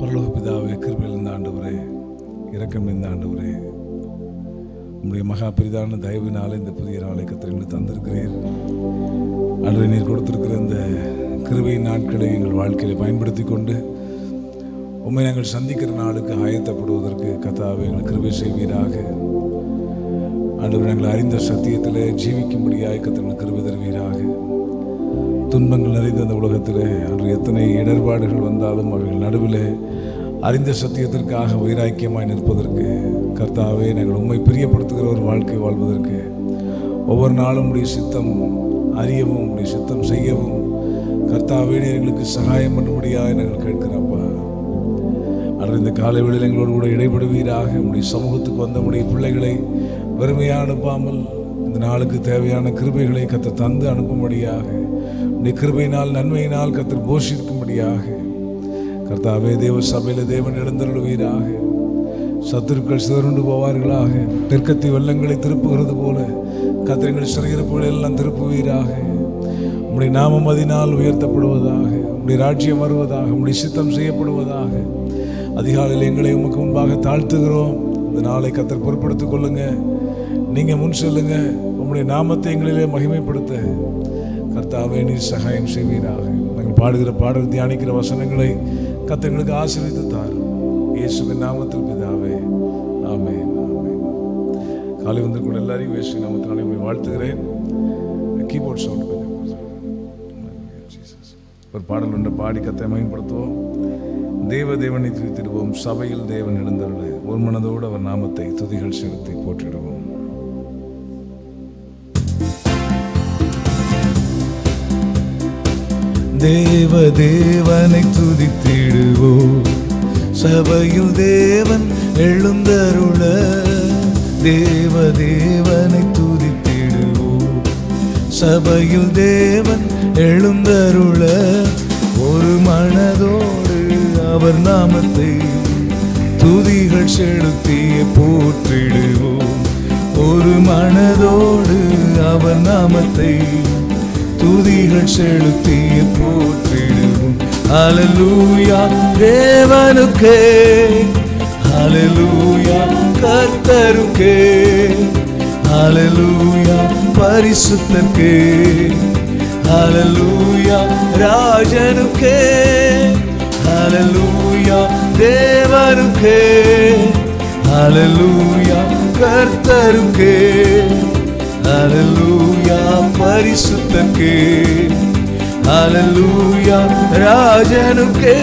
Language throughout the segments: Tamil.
பரலோக பிதாவே கிருபையில் இந்த ஆண்டவரே இரக்கம் இந்த ஆண்டவரே உம்முடைய மகா பெரிதான தயவினால இந்த புதிய நாளை கத்திரங்களை தந்திருக்கிறீர் ஆண்டவரே நீர் கொடுத்திருக்கிற இந்த கிருபை நாட்களை எங்கள் வாழ்க்கையில பயன்படுத்தி கொண்டு உண்மை நாங்கள் சந்திக்கிற நாளுக்கு ஆயத்தப்படுவதற்கு கத்தாவே எங்கள் கிருபை செய்வீராக ஆண்டவர் நாங்கள் அறிந்த சத்தியத்தில் ஜீவிக்கும்படியாக கத்திரங்கள் கிருபை தருவீராக துன்பங்கள் நிறைந்த அந்த உலகத்தில் அன்று எத்தனை இடர்பாடுகள் வந்தாலும் அவைகள் நடுவில் அறிந்த சத்தியத்திற்காக வைராக்கியமாய் நிற்பதற்கு கர்த்தாவே நாங்கள் உண்மை பிரியப்படுத்துகிற ஒரு வாழ்க்கை வாழ்வதற்கு ஒவ்வொரு நாளும் உடைய சித்தம் அறியவும் உடைய சித்தம் செய்யவும் கர்த்தாவே நீர் எங்களுக்கு சகாயம் பண்ணும்படியாக நாங்கள் கேட்கிறப்பா அன்று இந்த காலை வேளையில் எங்களோடு கூட இடைபடுவீராக உடைய சமூகத்துக்கு வந்த உடைய பிள்ளைகளை வெறுமையாக அனுப்பாமல் இந்த நாளுக்கு தேவையான கிருபைகளை கத்த தந்து அனுப்பும்படியாக உடைய கிருபையினால் நன்மையினால் கத்தர் போஷிக்கும்படியாக கர்த்தாவே தேவ சபையில் தேவன் எழுந்தருளுவீராக சத்துருக்கள் சிதறுண்டு போவார்களாக தெற்கத்தி வெள்ளங்களை திருப்புகிறது போல கத்திரங்கள் சிறையிருப்புகளை எல்லாம் திருப்புவீராக உம்முடைய நாமம் அதனால் உயர்த்தப்படுவதாக உம்முடைய ராஜ்யம் வருவதாக உம்முடைய சித்தம் செய்யப்படுவதாக அதிகாலையில் எங்களை உமக்கு முன்பாக தாழ்த்துகிறோம் இந்த நாளை கத்தர் பொறுப்படுத்திக் கொள்ளுங்க நீங்க முன் செல்லுங்க உம்முடைய நாமத்தை எங்களிலே மகிமைப்படுத்த கர்த்தாவே நீர் சகாயம் செய்வீராக நாங்கள் பாடுகிற பாடல் தியானிக்கிற வசனங்களை கத்தங்களுக்கு ஆசீர்வித்து தாரும் இயேசுவின் நாமத்தில் பிதாவே ஆமென் ஆமென் காலை வந்து கூட எல்லாரையும் இயேசு நாமத்தினாலே உங்களை வாழ்த்துகிறேன் கீபோர்ட் சவுண்ட் கொஞ்சம் Jesus. ஒரு பாடல் ஒன்று பாடி கத்தை மயப்படுத்துவோம் தேவ தேவனை துதித்திடுவோம் சபையில் தேவன் எழுந்தருள ஒரு மனதோடு அவர் நாமத்தை துதிகள் செலுத்தி போற்றிடுவோம் தேவ தேவனை துதித்திடுவோம் சபையில் தேவன் எழுந்தருள தேவ தேவனை துதித்திடுவோம் சபையில் தேவன் எழுந்தருள ஒரு மனதோடு அவர் நாமத்தை துதிகள் செலுத்திய போற்றிடுவோம் ஒரு மனதோடு அவர் நாமத்தை துதிகள் செலுத்திய போற்றிடுவோம் அலலூயா தேவனுக்கே அலலூயா கர்த்தருக்கே அலலூயா பரிசுத்தர்க்கே அலலூயா ராஜனுக்கே அலலூயா தேவனுக்கே அலலூயா கர்த்தருக்கே அலலூயா பரிசுத்தர்க்கே அலலூயா ராஜனுக்கே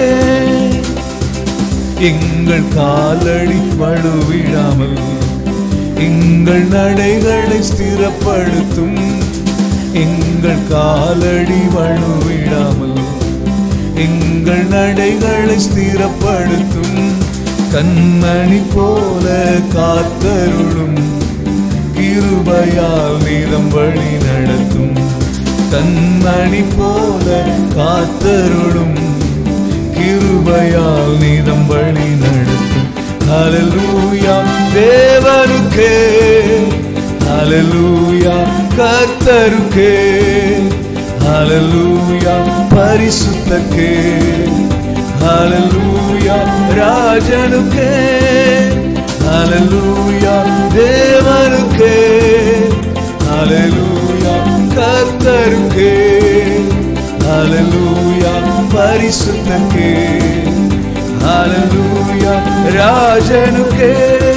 எங்கள் காலடி வழுவிடாமல் எங்கள் நடைகளை ஸ்திரப்படுத்தும் எங்கள் காலடி வழுவிடாமல் எங்கள் நடைகளை ஸ்திரப்படுத்தும் கண்மணி போல காத்தருளும் கிருபையால் நீதம் வழி நடத்தும் கண்மணி போல காத்தருளும் கிருபையால் நீதம் வழி நடத்தும் ஹalleluya தேவனுக்கே ஹalleluya கர்த்தருக்கே ஹalleluya பரிசுத்தக்கே ஹalleluya ராஜனுக்கே ஹalleluya தேவனுக்கே ஹalleluya கர்த்தருக்கே ஹalleluya பரிசுத்தக்கே ஹalleluya ராஜனுக்கே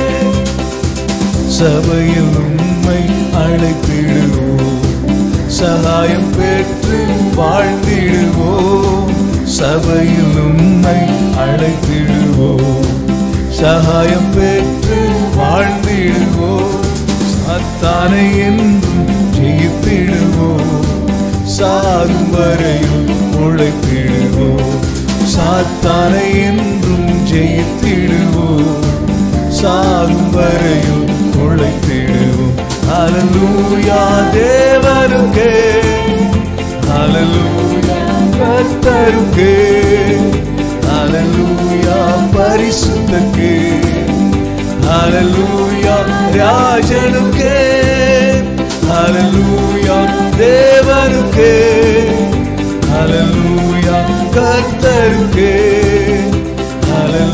சபையில் உண்மை அழைத்திடுவோம் சகாயம் பெற்று வாழ்ந்திடுவோம் சபையில் உண்மை அழைத்திடுவோம் சகாயம் பெற்று வாழ்ந்திடுவோம் சாத்தானை என்றும் ஜெயித்திடுவோம் சாகும் வரையில் உழைத்திடுவோம் சாத்தானை என்றும் ஜெயித்திடுவோம் சாகும் வரையில் உழைத்திடுவோம் அலலூயா தேவனுக்கே அலலூயா கர்த்தருக்கே அலலூயா பரிசுத்தக்கே அலலூயா ராஜனுக்கே அலலூயா தேவனுக்கே அலலூயா கர்த்தருக்கே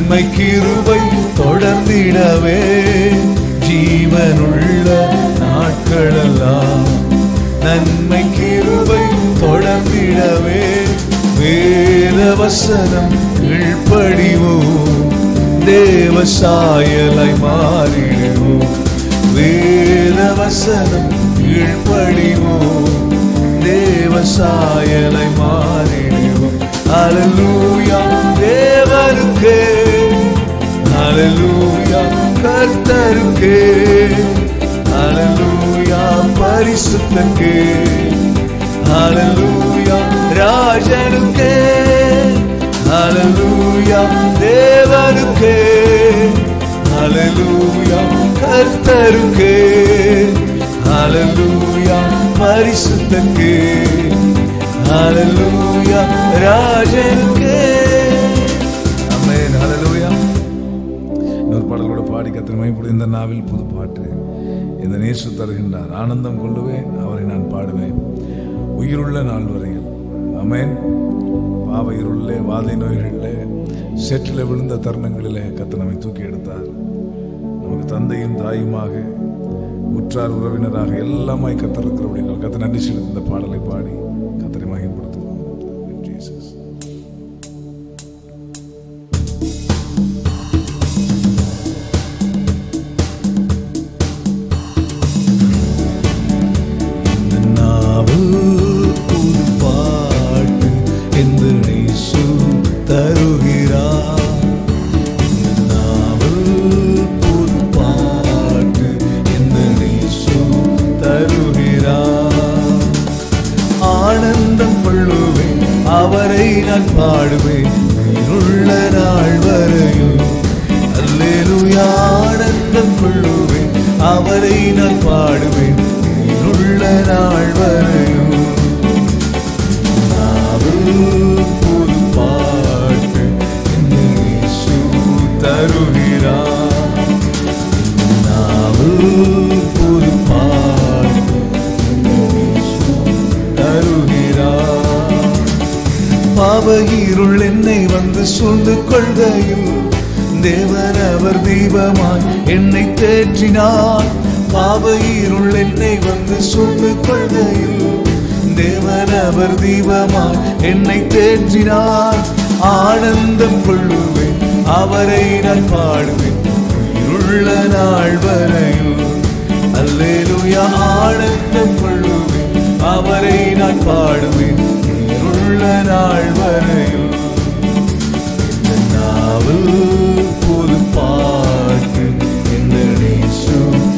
நன்மை கிருபை தொடர்ந்திடவே ஜீவனுள்ள நாட்களெல்லாம் நன்மை கிருபை தொடர்ந்திடவே வேத வசனம் கீழ்ப்படிவோம் தேவ சாயலை மாறிடுவோம் வேத வசனம் கீழ்ப்படிவோம் தேவ சாயலை மாறிடுவோம் அலலூயா தேவருக்கே அலலூயா கர்த்தருக்கே அலலூயா பரிசுத்தக்கே அலலூயா ராஜனுக்கே அலலூயா தேவருக்கே அலலூயா கர்த்தருக்கே அலலூயா பரிசுத்தக்கே அலலூயா ராஜனுக்கே ஆமென் ஹalleluya இன்னொரு பாடலோட பாடி கத்திர மைப்படும் இந்த நாவில் புது பாட்டு இந்த நேசு தருகின்றார் ஆனந்தம் கொள்ளுவேன் அவரை நான் பாடுவேன் உயிருள்ள நாள் வரையில் அமேன் பாவ இருளிலே வாதை நோய்களிலே செற்றில் விழுந்த தருணங்களிலே கத்த நம்மை தூக்கி எடுத்தார் நமக்கு தந்தையும் தாயுமாக உற்றார் உறவினராக எல்லாமாய் கத்திருக்கிறபடினால் கத்த நன்றி செலுத்தி இந்த பாடலை பாடி கத்தரை மகிமைப்படுத்துவோம் ஜீசஸ் நாவில் புது பாட்டு என்று நேசு தருகிறார் இந்த நாவில் புது பாட்டு என்று நேசு தருகிறார் ஆனந்தம் கொள்ளுவேன் அவரை நான் பாடுவேன் உயிருள்ள நாள் வரையும் அல்லேலூயா ஆனந்தம் கொள்ளுவேன் அவரை நான் பாடுவேன் உயிருள்ள நாள் வரையும் நாவில் புது பாட்டு என்னை இயேசு தருகிறார் நாவில் புது பாட்டு என்னை இயேசு தருகிறார் பாவகிருள் என்னை வந்து சூழ்ந்து கொள்கையில் தேவன் அவர் தீபமாய் என்னை தேற்றினார் பாவகிருள் என்னை வந்து சூழ்ந்து கொள்கையில் தேவன் அவர் தீபமாய் என்னை தேற்றினார் ஆனந்தம் கொள்ளுவேன் அவரை நான் பாடுவேன் உயிருள்ள நாள் வரையில் அல்லேலூயா ஆனந்தம் கொள்ளுவேன் அவரை நான் பாடுவேன் உயிருள்ள நாள் வரையில் இந்த நாவில் புது பாட்டு இந்த நேசு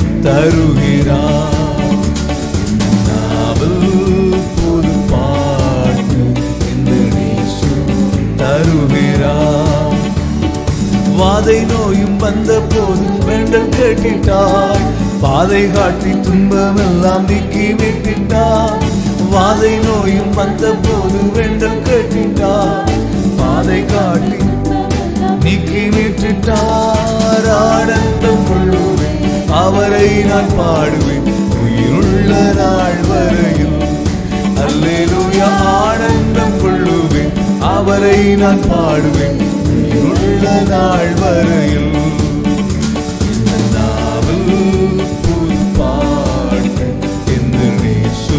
தருகிறார் இந்த நாவில் புது பாட்டு இந்த நேசு தருகிறார் வாதை நோயும் வந்த போது வேண்டல் கேட்டிட்டார் பாதை காட்டி துன்பம் எல்லாம் நீக்கி மீட்டிட்டார் வாதை நோயும் வந்த போது வேண்டல் கேட்டிட்டார் பாதை காட்டி நீக்கி மீட்டிட்டார் ஆனந்தம் கொள்ளுவேன் அவரை நான் பாடுவேன் உயிருள்ள நாள் வரையில் அல்லேலூயா ஆனந்தம் கொள்ளுவேன் அவரை நான் பாடுவேன் உயிருள்ள நாள் வரையில் இந்த நாவில் புது பாட்டு என்று நேசு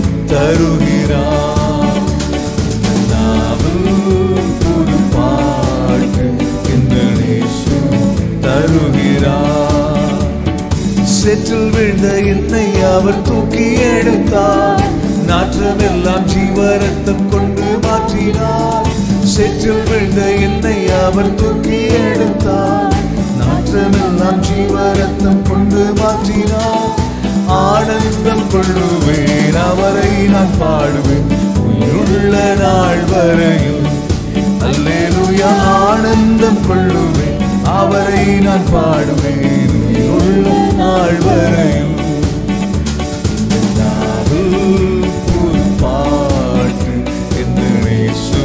தருகிறார் இந்த நாவில் புது பாட்டு என்று நேசு தருகிறார் சேற்றில் விழுந்த என்னை அவர் தூக்கி எடுத்தார் நாற்றமெல்லாம் ஜீவரத்தம் கொண்டு மாற்றினார் சேற்றில் விழுந்த என்னை அவர் தூக்கி எடுத்தார் நாற்றமெல்லாம் ஜீவரத்தம் கொண்டு மாற்றினார் ஆனந்தம் கொள்ளுவேன் அவரை நான் பாடுவேன் உயிருள்ள நாள் வரையில் அல்லேலூயா ஆனந்தம் கொள்ளுவேன் அவரை நான் பாடுவேன் உயிருள்ள நாள் வரையில் இந்த நாவில் புது பாட்டு என்று இயேசு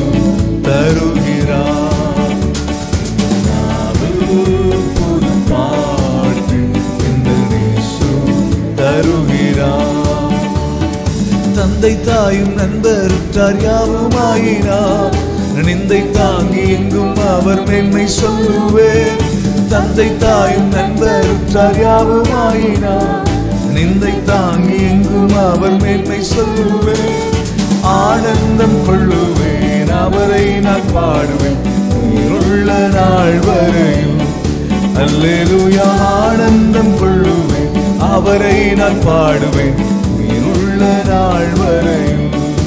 தருகிறார் இந்த நாவில் புது பாட்டு என்று இயேசு தருகிறார் தந்தை தாயும் நண்பருற்றார் யாவுமாயினார் நிந்தை தாங்கி எங்கும் அவர் மென்மை சொல்லுவேன் தந்தை தாயும் நண்பருற்றார் யாவுமாயினார் நிந்தை தாங்கி எங்கும் அவர் மேன்மை சொல்லுவேன் ஆனந்தம் கொள்ளுவேன் அவரை நான் பாடுவேன் உயிருள்ள நாள் வரையும் அல்லேலூயா ஆனந்தம் கொள்ளுவேன் அவரை நான் பாடுவேன் உயிருள்ள நாள் வரையும்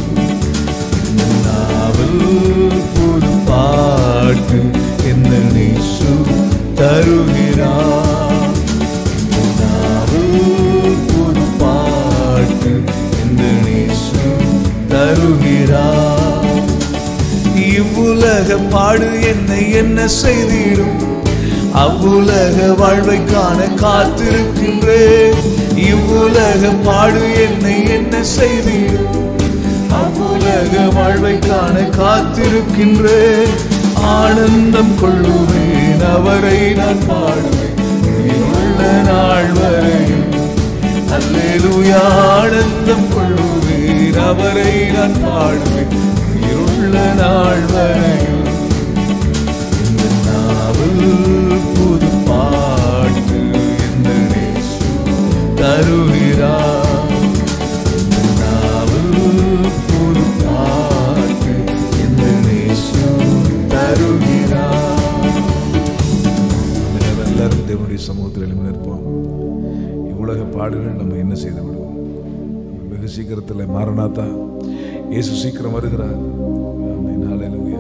நாவல் புது பாட்டு என்ன நேசு தருகிறார் நாவல் புது பாட்டு என்ன நேசு தருகிறார் இவ்வுலக பாடு என்னை என்ன செய்திடும் அவ்வுலக வாழ்வை காண காத்திருக்கின்றேன் இவ்வுலக பாடு என்னை என்ன செய்திடும் அவ்வுலக வாழ்வை காண காத்திருக்கின்றேன் ஆனந்தம் கொள்ளுவேன் அவரை நான் பாடுவேன் உள்ள நாள் வரையும் அல்லேலூயா ஆனந்தம் கொள்ளுவேன் அவரை நான் பாடுவேன் உயிருள்ள நாள் வரையும் இந்த நாவல் புது பாட்டு எந்த நேசு தருகிறார் இந்த நாவல் புது பாட்டு எந்த நேசு தருகிறார் நம்ம எல்லாரும் தேவனுடைய சமூகத்தில் எழுந்து நிற்போம் இவ்வுலக பாடுகள் நம்ம என்ன செய்து விடுவோம் வெகு சீக்கிரத்தில் மாறனாத்தா இயேசு சீக்கிரம் வருகிறார் ஆமென். ஹல்லேலூயா.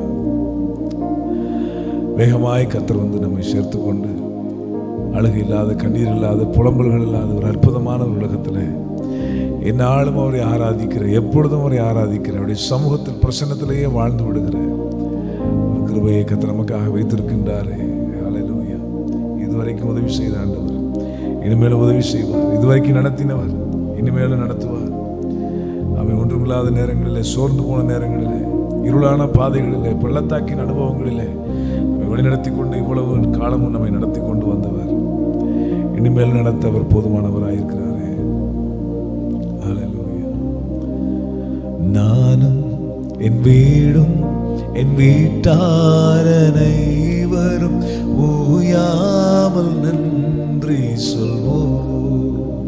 வேகமாய் கத்தர் வந்து நம்மை சேர்த்து கொண்டு அழுகு இல்லாத கண்ணீர் இல்லாத புலம்பல்கள் இல்லாத ஒரு அற்புதமான ஒரு உலகத்தில் என்னாலும் அவரை ஆராதிக்கிற எப்பொழுதும் அவரை ஆராதிக்கிற அவருடைய சமூகத்தில் பிரசன்னத்திலேயே வாழ்ந்து விடுகிற ஒரு கிருபையை கத்தர் நமக்காக வைத்திருக்கின்றாரே ஹalleluya இதுவரைக்கும் உதவி செய்த ஆண்டவர் இனிமேலும் உதவி செய்வார் இதுவரைக்கும் நடத்தினவர் இனிமேலும் நடத்துவார் அவன் ஒன்றுமில்லாத நேரங்களிலே சோர்ந்து போன நேரங்களிலே இருளான பாதைகளிலே பள்ளத்தாக்கின் அனுபவங்களிலே நம்மை வழிநடத்தி கொண்டு இவ்வளவு காலமும் நம்மை நடத்தி கொண்டு வந்தவர் இனிமேல் நடத்த அவர் போதுமானவராயிருக்கிறாரே ஹalleluya நானும் என் வீடும் என் வீட்டாரனை வரும் ஓயாமல் நன்றி சொல்வோம்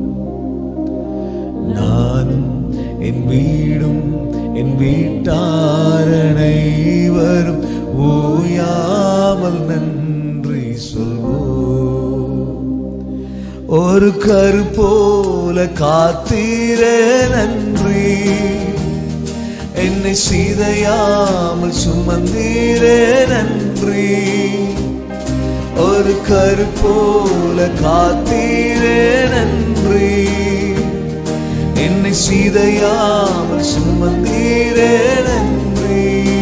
நானும் என் வீடும் என் வீட்டாரனை வரும் ஓயாமல் நன்றி சொல்வோம் ஒரு கரு போல காத்தீரே நன்றி என்னை சீதையாமல் சுமந்தீரே நன்றி ஒரு கரு போல காத்தீரே நன்றி என்னை சீதையாமல் சுமந்தீரே நன்றி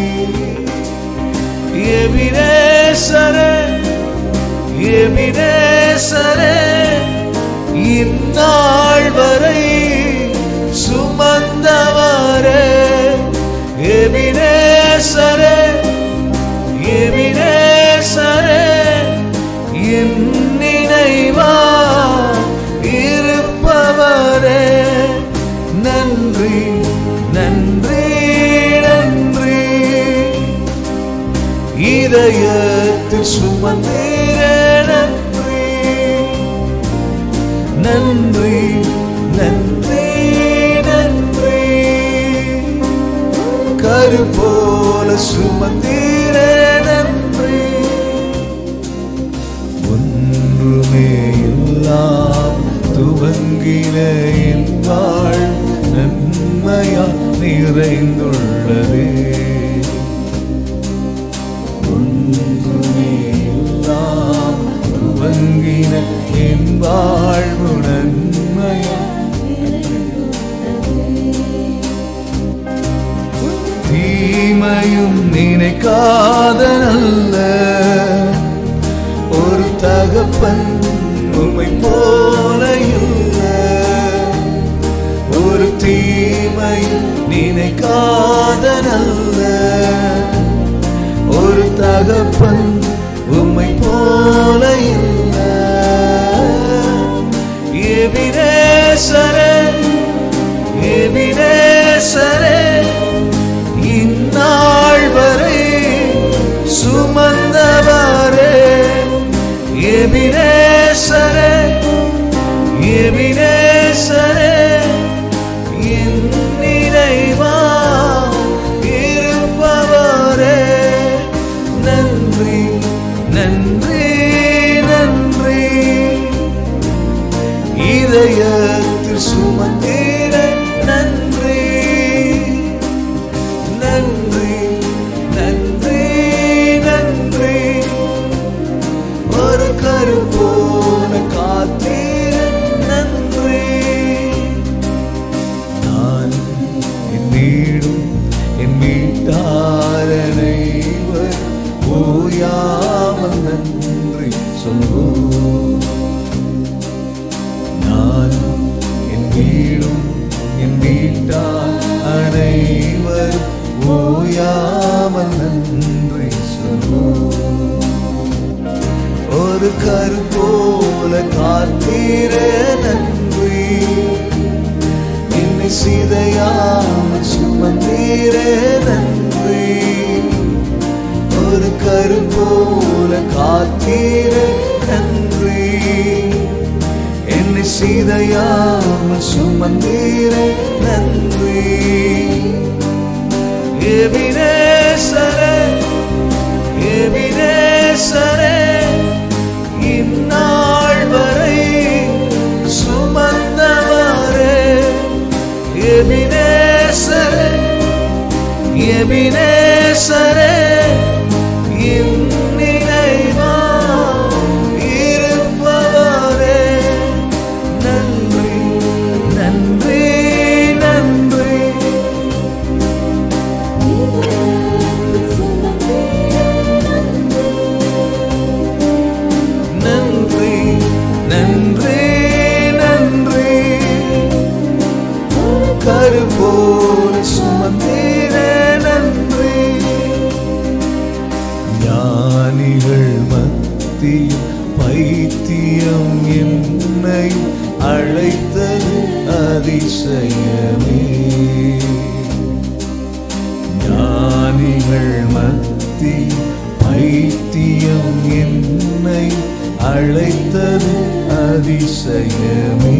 எபிரேசரே எபிரேசரே இந்நாள் வரை சுமந்தவரே எபிரேசரே எபிரேசரே என் நினைவா இருப்பவரே நன்றி நன்றி நன்றி இதயத்தில் சுமந்தீரே நன்றி நன்றி நன்றி நன்றி கரு போல சுமந்தீரே நன்றி ஒன்றுமே எல்லாம் துவங்கின என் வாழ் நன்மையா நிறைந்துள்ளதே ஒன்றுமே எல்லாம் துவங்கின என் வாழ்வு நன்மையா தீமையும் நினைக்காத நல்ல ஒரு தகப்பன் உண்மை போல இல்ல ஒரு தீமையும் நினைக்காத நல்ல ஒரு தகப்பன் உம்மை போல இல்ல எபிரேசரே எபிரேசரே இந்நாள் வரை அனைவரும் ஓயாமல் நன்றி சொல்வோம் ஒரு கரு போல காத்தீர நன்றி என்னை சிதையாமல் சுமந்தீர நன்றி ஒரு கரு போல காத்தீர நன்றி என்னை சிதையாமல் சுமந்தீர நன்றி எபினேசரே எபினேசரே இந்நாள் வரை சுமந்தவரே எபினேசரே எபினேசரே என் நினைவா இருப்பவரே நன்றி நன்றி நன்றி நன்றி நன்றி நன்றி கருபோல் சுமந்தீர நன்றி ஞானிகள் மத்தியில் பைத்தியம் என்னை அழைத்தது அதிசயமே ஞானிகள் மத்தி பைத்தியம் என்னை அழைத்தது அதிசயமே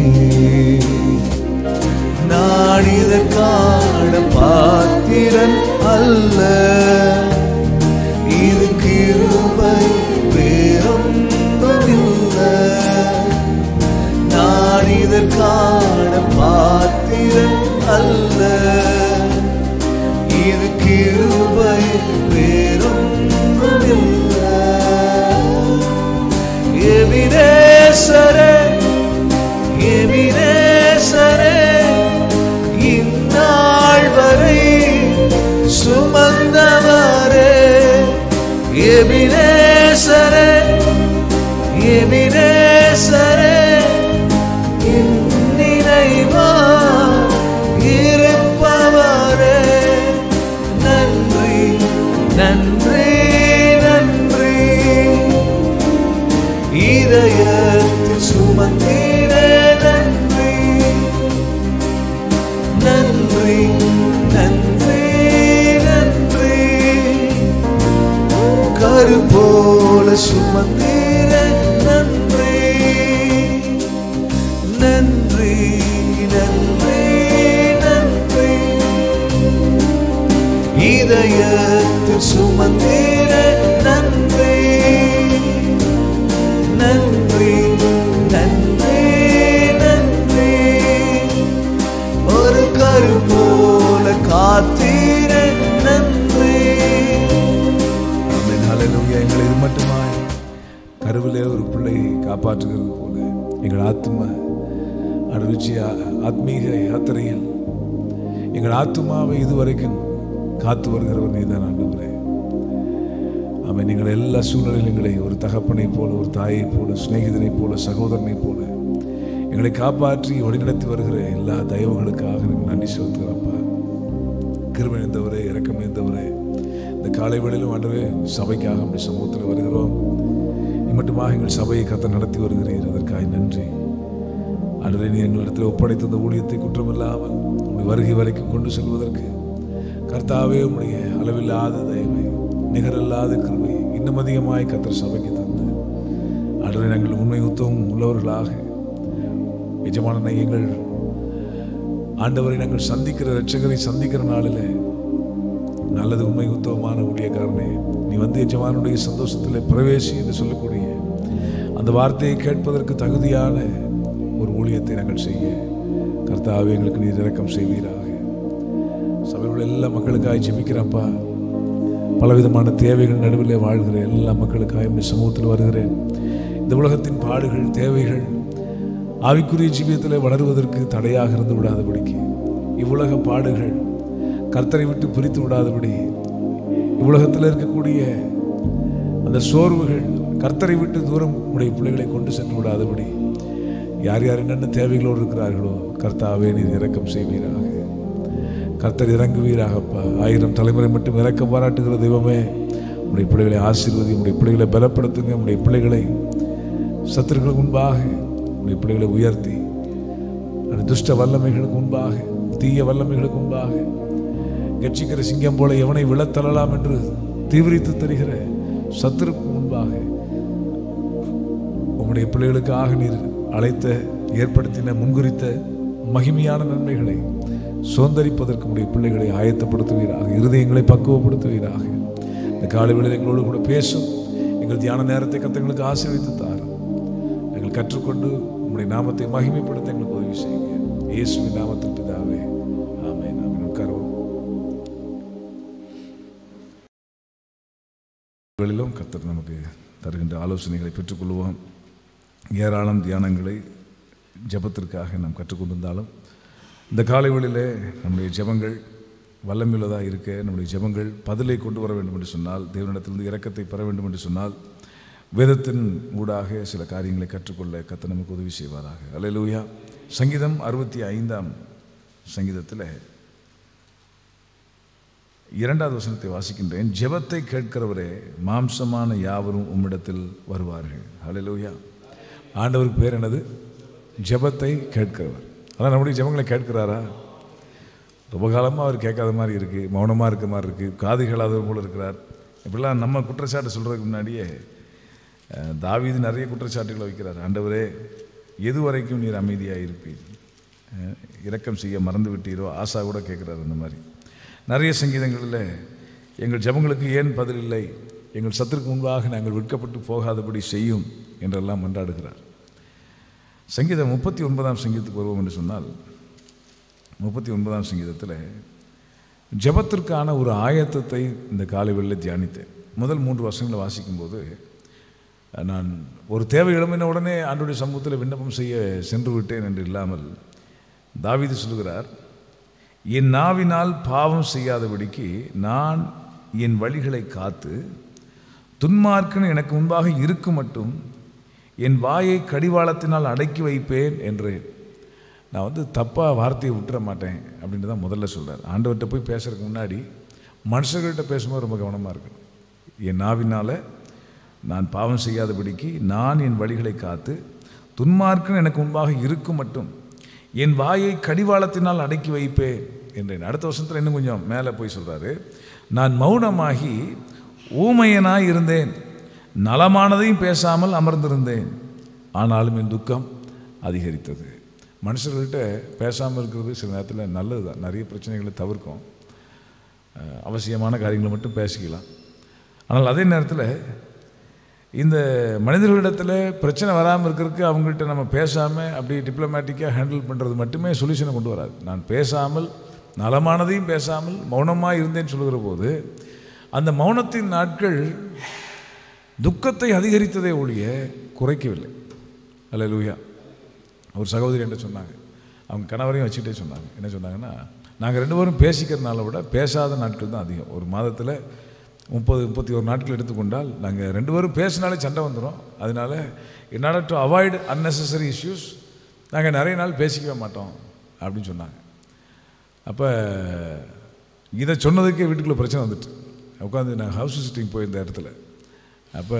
நான் இதற்கான பாத்திரன் அல்ல இது கிருபை வேறொன்றுமில்லை நான் இதற்கான பாத்திரன் அல்ல இது கிருபை வேறொன்றுமில்லை எபினேசரே எபினேசரே இந்நாள் வரை சுமந்தவரே எபினேசரே எபினேசரே என் நினைவா இருப்பவரே நன்றி நன்றி நன்றி இதயத்தில் சுமந்தீர நன்றி நன்றி நன்றி நன்றி கரு போல சுமந்தீர நன்றி நன்றி நன்றி நன்றி இதயத்தில் சுமந்தீர நன்றி நன்றி நன்றி நன்றி ஒரு கரு போல காத்தீர நன்றி ஆமென். ஹalleluya. எங்களை இது மட்டுமாய் கருவிலே ஒரு பிள்ளையை காப்பாற்றுகிறது போல எங்கள் ஆத்மா அருச்சியா ஆத்மீக யாத்திரையில் எங்கள் ஆத்மாவை இதுவரைக்கும் காத்து வருகிறவர் நீதான் ஆண்டவரே அவன் நீங்கள் எல்லா சூழ்நிலையிலும் எங்களை ஒரு தகப்பனைப் போல ஒரு தாயைப் போல சிநேகிதனைப் போல சகோதரனைப் போல எங்களை காப்பாற்றி வழிநடத்தி வருகிற எல்லா தெய்வங்களுக்காக எனக்கு நன்றி செலுத்துகிறப்பா கிருபை நிறைந்தவரே இரக்கம் நிறைந்தவரே இந்த காலை வேளையிலும் ஆண்டவரே சபைக்காக நம்முடைய சமூகத்தில் வருகிறோம் மட்டுமாக எங்கள் சபையை கத்த நடத்தி வருகிறீர் அதற்காக நன்றி ஆண்டவரே நீ எங்களிடத்தில் ஒப்படைத்த இந்த ஊழியத்தை குற்றமில்லாமல் உங்களுடைய வருகை வரைக்கும் கொண்டு செல்வதற்கு கர்த்தாவே உம்முடைய அளவில்லாத தயவை நிகரில்லாத கிருபை இன்னும் அதிகமாய் கத்தர் சபைக்கு தந்து ஆண்டவரே நாங்கள் உண்மை உத்தவம் உள்ளவர்களாக எஜமானனை எங்கள் ஆண்டவரை நாங்கள் சந்திக்கிற ரட்சகரை சந்திக்கிற நாளிலே நல்லது உண்மை உத்தவமான ஊழியக்காரனே நீ வந்து எஜமானுடைய சந்தோஷத்தில் பிரவேசி என்று சொல்லக்கூடிய அந்த வார்த்தையை கேட்பதற்கு தகுதியான ஒரு ஊழியத்தை நாங்கள் செய்ய கர்த்தாவே எங்களுக்கு நீர் இரக்கம் செய்வீராக சபையில் உள்ள எல்லா மக்களுக்காக ஜெபிக்கிறப்பா பலவிதமான தேவைகள் நடுவில் வாழ்கிற எல்லா மக்களுக்காக இந்த சமூகத்தில் வருகிறேன் இந்த உலகத்தின் பாடுகள் தேவைகள் ஆவிக்குரிய ஜீவியத்தில் வளருவதற்கு தடையாக இருந்து விடாதபடிக்கு இவ்வுலக பாடுகள் கர்த்தரை விட்டு பிரித்து விடாதபடி இவ்வுலகத்தில் இருக்கக்கூடிய அந்த சோர்வுகள் கர்த்தரை விட்டு தூரம் உடைய பிள்ளைகளை கொண்டு சென்று விடாதபடி யார் யார் என்னென்ன தேவைகளோடு இருக்கிறார்களோ கர்த்தாவே நீர் இரக்கம் செய்வீராக கர்த்தர் இறங்குவீராகப்பா ஆயிரம் தலைமுறை மட்டும் இறக்க பாராட்டுகிற தெய்வமே உடைய பிள்ளைகளை ஆசீர்வதி உடைய பிள்ளைகளை பலப்படுத்துங்க உடைய பிள்ளைகளை சத்துருக்களுக்கு முன்பாக உடைய பிள்ளைகளை உயர்த்தி அந்த துஷ்ட வல்லமைகளுக்கு முன்பாக தீய வல்லமைகளுக்கு முன்பாக கட்சிக்கிற சிங்கம் போல எவனை விழத்தள்ளலாம் என்று தீவிரித்து தருகிற சத்துருக்கு முன்பாக உம்முடைய பிள்ளைகளுக்காக நீர் அழைத்த ஏற்படுத்தின முன்குறித்த மகிமையான நன்மைகளை சுதந்திரிப்பதற்கு உடைய பிள்ளைகளை ஆயத்தப்படுத்துவீராக இருதயங்களை பக்குவப்படுத்துவீராக இந்த காலை வேளையில் எங்களோடு கூட பேசும் எங்கள் தியான நேரத்தை கத்தங்களுக்கு ஆசீர்வித்து தாரும் எங்கள் கற்றுக்கொண்டு உம்முடைய நாமத்தை மகிமைப்படுத்த எங்களுக்கு உதவி செய்யுங்க இயேசுவின் நாமத்தில் பிதாவே ஆமென் ஆமென் உட்காருவோம் வேளையிலும் கர்த்தர் நமக்கு தருகின்ற ஆலோசனைகளை பெற்றுக்கொள்வோம் ஏராளம் தியானங்களை ஜெபத்திற்காக நாம் கற்றுக்கொண்டிருந்தாலும் இந்த காலை வேளையிலே நம்முடைய ஜெபங்கள் வல்லமையுள்ளதாக இருக்க நம்முடைய ஜெபங்கள் பதிலை கொண்டு வர வேண்டும் என்று சொன்னால் தேவனிடத்திலிருந்து இரக்கத்தை பெற வேண்டும் என்று சொன்னால் வேதத்தின் ஊடாக சில காரியங்களை கற்றுக்கொள்ள கத்த நமக்கு உதவி செய்வாராக அல்லேலூயா சங்கீதம் அறுபத்தி ஐந்தாம் சங்கீதத்தில் இரண்டாவது வசனத்தை வாசிக்கின்றேன் ஜெபத்தை கேட்கிறவரே மாம்சமான யாவரும் உம்மிடத்தில் வருவார்கள் ஹalleluya ஆண்டவருக்கு பேர் என்னது ஜெபத்தை கேட்கிறவர் அதான் நம்முடைய ஜெபங்களை கேட்கிறாரா ரொம்ப காலமாக அவர் கேட்காத மாதிரி இருக்குது மௌனமாக இருக்க மாதிரி இருக்குது காது கேளாதவர் போல இருக்கிறார் இப்படிலாம் நம்ம குற்றச்சாட்டு சொல்கிறதுக்கு முன்னாடியே அஹ், தாவீது நிறைய குற்றச்சாட்டுகளை வைக்கிறார் ஆண்டவரே எது வரைக்கும் நீர் அமைதியாக இருப்பீர் அஹ், இரக்கம் செய்ய மறந்து விட்டீரோ ஆசா கூட கேட்குறாரு அந்த மாதிரி நிறைய சங்கீதங்களில் எங்கள் ஜெபங்களுக்கு ஏன் பதில் இல்லை எங்கள் சத்துருக்கு முன்பாக நாங்கள் விற்கப்பட்டு போகாதபடி செய்யும் என்றெல்லாம் மன்றாடுகிறார் சங்கீதம் முப்பத்தி ஒன்பதாம் சங்கீதத்துக்கு வருவோம் என்று சொன்னால் முப்பத்தி ஒன்பதாம் சங்கீதத்தில் ஜெபத்திற்கான ஒரு ஆயத்தத்தை இந்த காலை வேளையில் தியானித்தேன் முதல் மூன்று வருஷங்களை வாசிக்கும்போது நான் ஒரு தேவை எழும்பின உடனே ஆண்டுடைய சமூகத்தில் விண்ணப்பம் செய்ய சென்று விட்டேன் என்று இல்லாமல் தாவீது சொல்லுகிறார் என் நாவினால் பாவம் செய்யாதபடிக்கு நான் என் வழிகளை காத்து துன்மார்க்கன் எனக்கு முன்பாக இருக்கும் மட்டும் என் வாயை கடிவாளத்தினால் அடக்கி வைப்பேன் என்றேன் நான் வந்து தப்பாக வார்த்தையை விட்டுற மாட்டேன் அப்படின்ட்டு தான் முதல்ல சொல்கிறார் ஆண்டவர்கிட்ட போய் பேசுறதுக்கு முன்னாடி மனுஷர்கள்ட்ட பேசும்போது ரொம்ப கவனமாக இருக்கணும் என் நாவினால் நான் பாவம் செய்யாதபடிக்கு நான் என் வழிகளை காத்து துன்மார்க்கன் எனக்கு முன்பாக இருக்கும் மட்டும் என் வாயை கடிவாளத்தினால் அடக்கி வைப்பேன் என்றேன் அடுத்த வருஷத்தில் இன்னும் கொஞ்சம் மேலே போய் சொல்கிறாரு நான் மௌனமாகி ஊமையனாய் இருந்தேன் நலமானதையும் பேசாமல் அமர்ந்திருந்தேன் ஆனாலும் என் துக்கம் அதிகரித்தது மனுஷர்கள்ட்ட பேசாமல் இருக்கிறது சில நேரத்தில் நல்லது தான் நிறைய பிரச்சனைகளை தவிர்க்கும் அஹ், அவசியமான காரியங்களை மட்டும் பேசிக்கலாம் ஆனால் அதே நேரத்தில் இந்த மனிதர்களிடத்தில் பிரச்சனை வராமல் இருக்கிறதுக்கு அவங்கள்ட்ட நம்ம பேசாமல் அப்படி டிப்ளமேட்டிக்காக ஹேண்டில் பண்ணுறது மட்டுமே சொல்யூஷனை கொண்டு வராது நான் பேசாமல் நலமானதையும் பேசாமல் மௌனமாக இருந்தேன்னு சொல்லுகிற போது அந்த மௌனத்தின் நாட்கள் துக்கத்தை அதிகரித்ததை ஒழிய குறைக்கவில்லை அல்ல லூயா ஒரு சகோதரி என்ன சொன்னாங்க அவங்க கணவரையும் வச்சுக்கிட்டே சொன்னாங்க என்ன சொன்னாங்கன்னா நாங்கள் ரெண்டு பேரும் பேசிக்கிறனால விட பேசாத நாட்கள் தான் அதிகம் ஒரு மாதத்தில் முப்பது முப்பத்தி ஒரு நாட்கள் எடுத்துக்கொண்டால் நாங்கள் ரெண்டு பேரும் பேசினாலே சண்டை வந்துடும் அதனால in order to avoid unnecessary issues நாங்கள் நிறைய நாள் பேசிக்கவே மாட்டோம் அப்படின்னு சொன்னாங்க அப்போ இதை சொன்னதுக்கே வீட்டுக்குள்ளே பிரச்சனை வந்துட்டு உட்காந்து நான் ஹவுஸ் விசிட்டிங் போயிருந்த இடத்துல அப்போ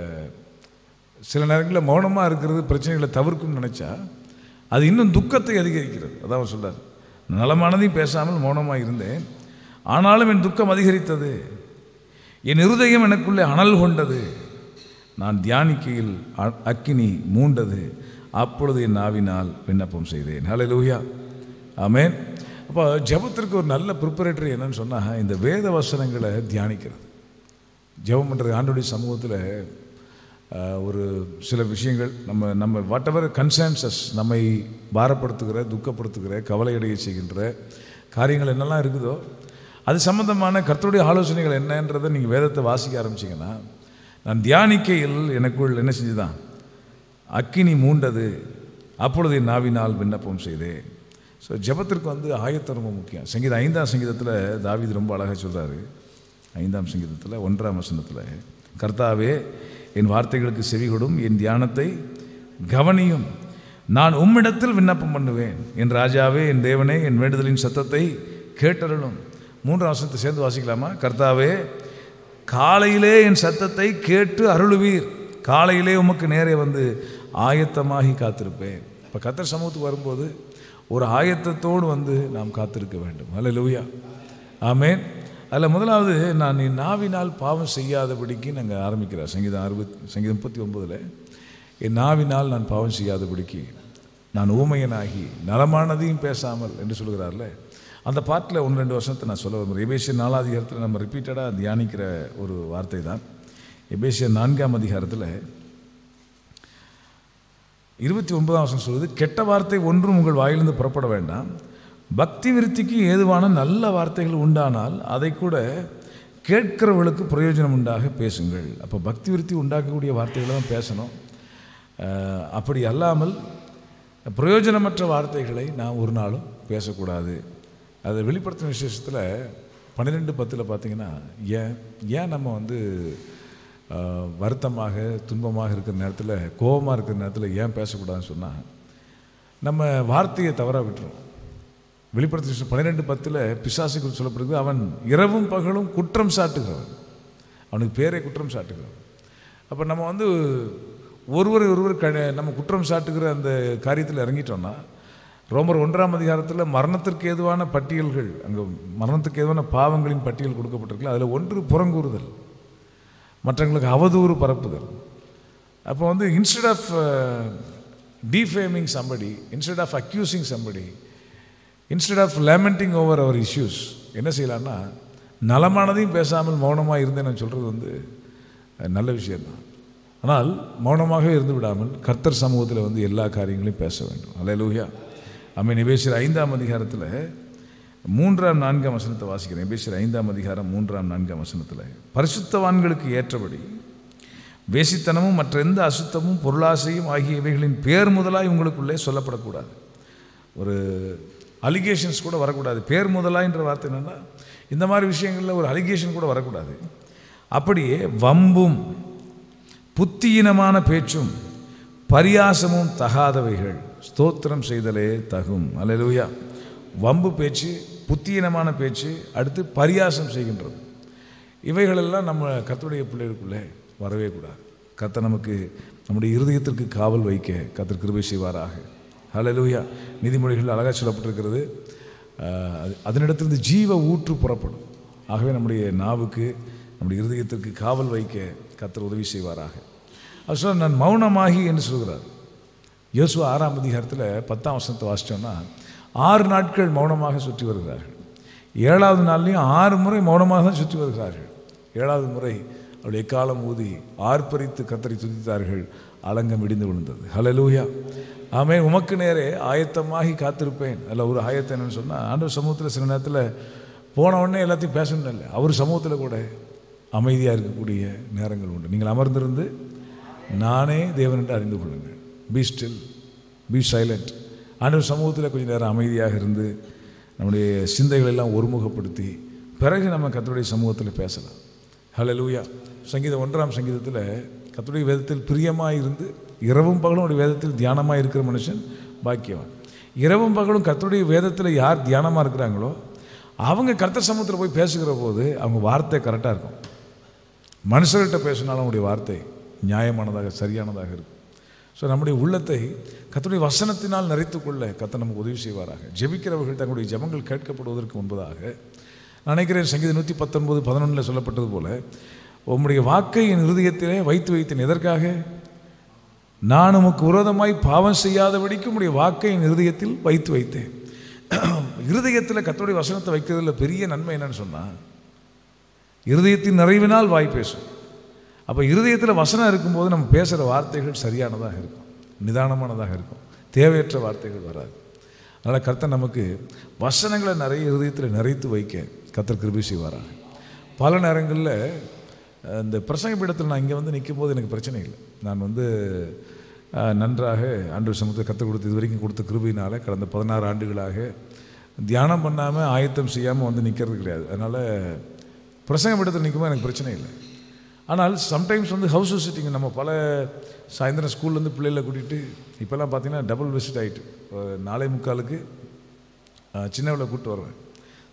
சில நேரங்களில் மௌனமாக இருக்கிறது பிரச்சனைகளை தவிர்க்கும்னு நினச்சா அது இன்னும் துக்கத்தை அதிகரிக்கிறது அதான் அவர் சொல்றார் நலமானதையும் பேசாமல் மௌனமாக இருந்தேன் ஆனாலும் என் துக்கம் அதிகரித்தது என் இருதயம் எனக்குள்ளே அனல் கொண்டது நான் தியானிக்கையில் அ- அக்கினி மூண்டது அப்பொழுது என் நாவினால் விண்ணப்பம் செய்தேன் ஹalleluya ஆமென் அப்போ ஜெபத்திற்கு ஒரு நல்ல ப்ரிப்பரேட்டரி என்னன்னு சொன்னால் இந்த வேத வசனங்களை தியானிக்கிறது ஜெபம் பண்ணுறது ஆண்டோடைய சமூகத்தில் ஒரு சில விஷயங்கள் நம்ம நம்ம வாட் எவர் கன்சென்சஸ் நம்மை பாரப்படுத்துகிற துக்கப்படுத்துகிற கவலையடைய செய்கின்ற காரியங்கள் என்னெல்லாம் இருக்குதோ அது சம்பந்தமான கர்த்தருடைய ஆலோசனைகள் என்னன்றதை நீங்கள் வேதத்தை வாசிக்க ஆரம்பிச்சீங்கன்னா நான் தியானிக்கையில் எனக்குள் என்ன செஞ்சுதான் அக்கினி மூண்டது அப்பொழுது என் நாவினால் விண்ணப்பம் செய்தேன் ஸோ ஜெபத்திற்கு வந்து ஆயத்தம் ரொம்ப முக்கியம் சங்கீதம் ஐந்தாம் சங்கீதத்தில் தாவீது ரொம்ப அழகாக சொல்றாரு ஐந்தாம் சங்கீதத்தில் ஒன்றாம் வசனத்தில் கர்த்தாவே என் வார்த்தைகளுக்கு செவிகொடும் என் தியானத்தை கவனியும் நான் உம்மிடத்தில் விண்ணப்பம் பண்ணுவேன் என் ராஜாவே என் தேவனே என் வேண்டுதலின் சத்தத்தை கேட்டருளும் மூன்றாம் வசனத்தை சேர்ந்து வாசிக்கலாமா கர்த்தாவே காலையிலே என் சத்தத்தை கேட்டு அருளுவீர் காலையிலே உமக்கு நேரே வந்து ஆயத்தமாகி காத்திருப்பேன் இப்போ கத்தர் சமூகத்துக்கு வரும்போது ஒரு ஆயத்தத்தோடு வந்து நாம் காத்திருக்க வேண்டும் அல்ல லூயா ஆமேன் அதில் முதலாவது நான் நீ நாவினால் பாவம் செய்யாதபடிக்கு நாங்கள் ஆரம்பிக்கிறார் சங்கீதம் அறுபத் சங்கீதம் முப்பத்தி ஒன்பதில் என் நாவினால் நான் பாவம் செய்யாதபடிக்கு நான் ஊமையனாகி நலமானதையும் பேசாமல் என்று சொல்கிறார்ல அந்த பாட்டில் ஒன்று ரெண்டு வருஷத்தை நான் சொல்ல விரும்புகிறேன் எபேசியர் நாலாதிகாரத்தில் நம்ம ரிப்பீட்டடாக தியானிக்கிற ஒரு வார்த்தை தான் எபேசியர் நான்காம் அதிகாரத்தில் இருபத்தி ஒன்பதாம் வருஷம் சொல்லுது கெட்ட வார்த்தை ஒன்றும் உங்கள் வாயிலிருந்து புறப்பட வேண்டாம் பக்தி விருத்திக்கு ஏதுவான நல்ல வார்த்தைகள் உண்டானால் அதை கூட கேட்கிறவர்களுக்கு பிரயோஜனம் உண்டாக பேசுங்கள் அப்போ பக்தி விருத்தி உண்டாக்கக்கூடிய வார்த்தைகளை தான் பேசணும் அஹ், அப்படி அல்லாமல் பிரயோஜனமற்ற வார்த்தைகளை நான் ஒரு நாளும் பேசக்கூடாது அதை வெளிப்படுத்தின விசேஷத்தில் பன்னிரெண்டு பத்தில் பார்த்தீங்கன்னா ஏன் ஏன் நம்ம வந்து ஆஹ், வருத்தமாக துன்பமாக இருக்கிற நேரத்தில் கோபமாக இருக்கிற நேரத்தில் ஏன் பேசக்கூடாதுன்னு சொன்னால் நம்ம வார்த்தையை தவறாக விட்டுரும் வெளிப்படுத்த பன்னிரெண்டு பத்தில் பிசாசு குறித்து சொல்லப்படுது அவன் இரவும் பகலும் குற்றம் சாட்டுகிறவன் அவனுக்கு பேரே குற்றம் சாட்டுகிறவன் அப்போ நம்ம வந்து ஒருவர் ஒருவர் க நம்ம குற்றம் சாட்டுகிற அந்த காரியத்தில் இறங்கிட்டோம்னா ரோமர் ஒன்றாம் அதிகாரத்தில் மரணத்திற்கு ஏதுவான பட்டியல்கள் அங்கே மரணத்துக்கு ஏதுவான பாவங்களின் பட்டியல் கொடுக்கப்பட்டிருக்குல்ல அதில் ஒன்று புறங்கூறுதல் மற்றவங்களுக்கு அவதூறு பரப்புதல் அப்போ வந்து instead of defaming somebody instead of accusing somebody instead of lamenting over our issues என்ன செய்யலாம்னா நலமானதையும் பேசாமல் மௌனமாக இருந்தேன்னு சொல்கிறது வந்து அஹ், நல்ல விஷயம்தான் ஆனால் மௌனமாக இருந்து விடாமல் கர்த்தர் சமூகத்தில் வந்து எல்லா காரியங்களையும் பேச வேண்டும் அல்லேலூயா அம்மை நிபேசர் ஐந்தாம் அதிகாரத்தில் மூன்றாம் நான்காம் வசனத்தை வாசிக்கிறேன் நிபேசர் ஐந்தாம் அதிகாரம் மூன்றாம் நான்காம் வசனத்தில் பரிசுத்தவான்களுக்கு ஏற்றபடி வேசித்தனமும் மற்ற எந்த அசுத்தமும் பொருளாசையும் ஆகியவைகளின் பேர் முதலாய் உங்களுக்குள்ளே சொல்லப்படக்கூடாது ஒரு அலிகேஷன்ஸ் கூட வரக்கூடாது பேர் முதலாயின்ற வார்த்தை என்னென்னா இந்த மாதிரி விஷயங்களில் ஒரு அலிகேஷன் கூட வரக்கூடாது அப்படியே வம்பும் புத்தியினமான பேச்சும் பரியாசமும் தகாதவைகள் ஸ்தோத்திரம் செய்தலே தகும் அல்லேலூயா வம்பு பேச்சு புத்தியினமான பேச்சு அடுத்து பரியாசம் செய்கின்றது இவைகளெல்லாம் நம்ம கர்த்தருடைய பிள்ளைகளுக்குள்ளே வரவே கூடாது கர்த்தர் நமக்கு நம்முடைய இருதயத்திற்கு காவல் வைக்க கர்த்தர் கிருபை செய்வாராக ஹalleluya நீதிமொழிகள் அழகாக சொல்லப்பட்டிருக்கிறது ஆஹ், அது அதனிடத்திலிருந்து ஜீவ ஊற்று புறப்படும் ஆகவே நம்முடைய நாவுக்கு நம்முடைய இருதயத்திற்கு காவல் வைக்க கர்த்தர் உதவி செய்வாராக அவர் சொல்ல நான் மௌனமாகி என்று சொல்கிறார் யோசுவா ஆறாம் அதிகாரத்தில் பத்தாம் வசனத்தை வாசித்தோம்னா ஆறு நாட்கள் மௌனமாக சுற்றி வருகிறார்கள் ஏழாவது நாள்லையும் ஆறு முறை மௌனமாக தான் சுற்றி வருகிறார்கள் ஏழாவது முறை அவள் எக்காலம் ஊதி ஆர்ப்பரித்து கத்தரி துதித்தார்கள் அலங்கம் இடிந்து விழுந்தது ஹalleluya ஆமே உமக்கு நேரே ஆயத்தமாகி காத்திருப்பேன் அதில் ஒரு ஆயத்தம் என்னன்னு சொன்னால் ஆண்டவர் சமூகத்தில் சில நேரத்தில் போன உடனே எல்லாத்தையும் பேசணும் இல்லை அவர் சமூகத்தில் கூட அமைதியாக இருக்கக்கூடிய நேரங்கள் உண்டு நீங்கள் அமர்ந்திருந்து நானே தேவன் என்று அறிந்து கொள்ளுங்கள் பி ஸ்டில் பி சைலண்ட் ஆண்டவர் சமூகத்தில் கொஞ்சம் நேரம் அமைதியாக இருந்து நம்முடைய சிந்தைகளை எல்லாம் ஒருமுகப்படுத்தி பிறகு நம்ம கர்த்தருடைய சமூகத்தில் பேசலாம் ஹalleluya சங்கீதம் ஒன்றாம் சங்கீதத்தில் கர்த்தருடைய வேதத்தில் பிரியமாக இருந்து இரவும் பகலும் அவருடைய வேதத்தில் தியானமாக இருக்கிற மனுஷன் பாக்கியவான் இரவும் பகலும் கர்த்தருடைய வேதத்தில் யார் தியானமாக இருக்கிறாங்களோ அவங்க கர்த்தர் சமூகத்தில் போய் பேசுகிற போது அவங்க வார்த்தை கரெக்டாக இருக்கும் மனுஷர்கிட்ட பேசினாலும் அவங்களுடைய வார்த்தை நியாயமானதாக சரியானதாக இருக்கும் ஸோ நம்முடைய உள்ளத்தை கர்த்தருடைய வசனத்தினால் நிறைத்துக்கொள்ள கர்த்தர் நமக்கு உதவி செய்வாராக ஜெபிக்கிறவர்கள் தங்களுடைய ஜெபங்கள் கேட்கப்படுவதற்கு முன்பதாக நான் நினைக்கிறேன் சங்கீதம் நூற்றி பத்தொன்பது பதினொன்றில் சொல்லப்பட்டது போல உம்முடைய வாக்கை என் இருதயத்திலே வைத்து வைத்தேன் எதற்காக நான் உமக்கு விரோதமாய் பாவம் செய்யாதபடிக்கு உம்முடைய வாக்கை என் இருதயத்தில் வைத்து வைத்தேன் இருதயத்தில் கர்த்தருடைய வசனத்தை வைக்கிறதுல பெரிய நன்மை என்னன்னு சொன்னால் இருதயத்தின் நிறைவினால் வாய் பேசும் அப்போ இருதயத்தில் வசனம் இருக்கும்போது நம்ம பேசுகிற வார்த்தைகள் சரியானதாக இருக்கும் நிதானமானதாக இருக்கும் தேவையற்ற வார்த்தைகள் வராது அதனால் கர்த்தர் நமக்கு வசனங்களை நிறைய இருதயத்தில் நிறைத்து வைக்க கர்த்தர் கிருபை செய்வாராக பல நேரங்களில் அஹ், இந்த பிரசங்க பீடத்தில் நான் இங்கே வந்து நிற்கும் போது எனக்கு பிரச்சனை இல்லை நான் வந்து அஹ், நன்றாக ஆண்டு சமூகத்தை கற்றுக் கொடுத்து இது வரைக்கும் கொடுத்த கிருபையினால் கடந்த பதினாறு ஆண்டுகளாக தியானம் பண்ணாமல் ஆயத்தம் செய்யாமல் வந்து நிற்கிறது கிடையாது அதனால் பிரசங்க பீடத்தில் நிற்கும்போது எனக்கு பிரச்சனை இல்லை ஆனால் சம்டைம்ஸ் வந்து ஹவுஸ் விசிட்டிங் நம்ம பல சாயந்தரம் ஸ்கூல்லேருந்து பிள்ளைகளை கூட்டிகிட்டு இப்போல்லாம் பார்த்தீங்கன்னா டபுள் விசிட் ஆகிட்டு நாளை முக்காலுக்கு அஹ், சின்னவளை கூப்பிட்டு வருவேன்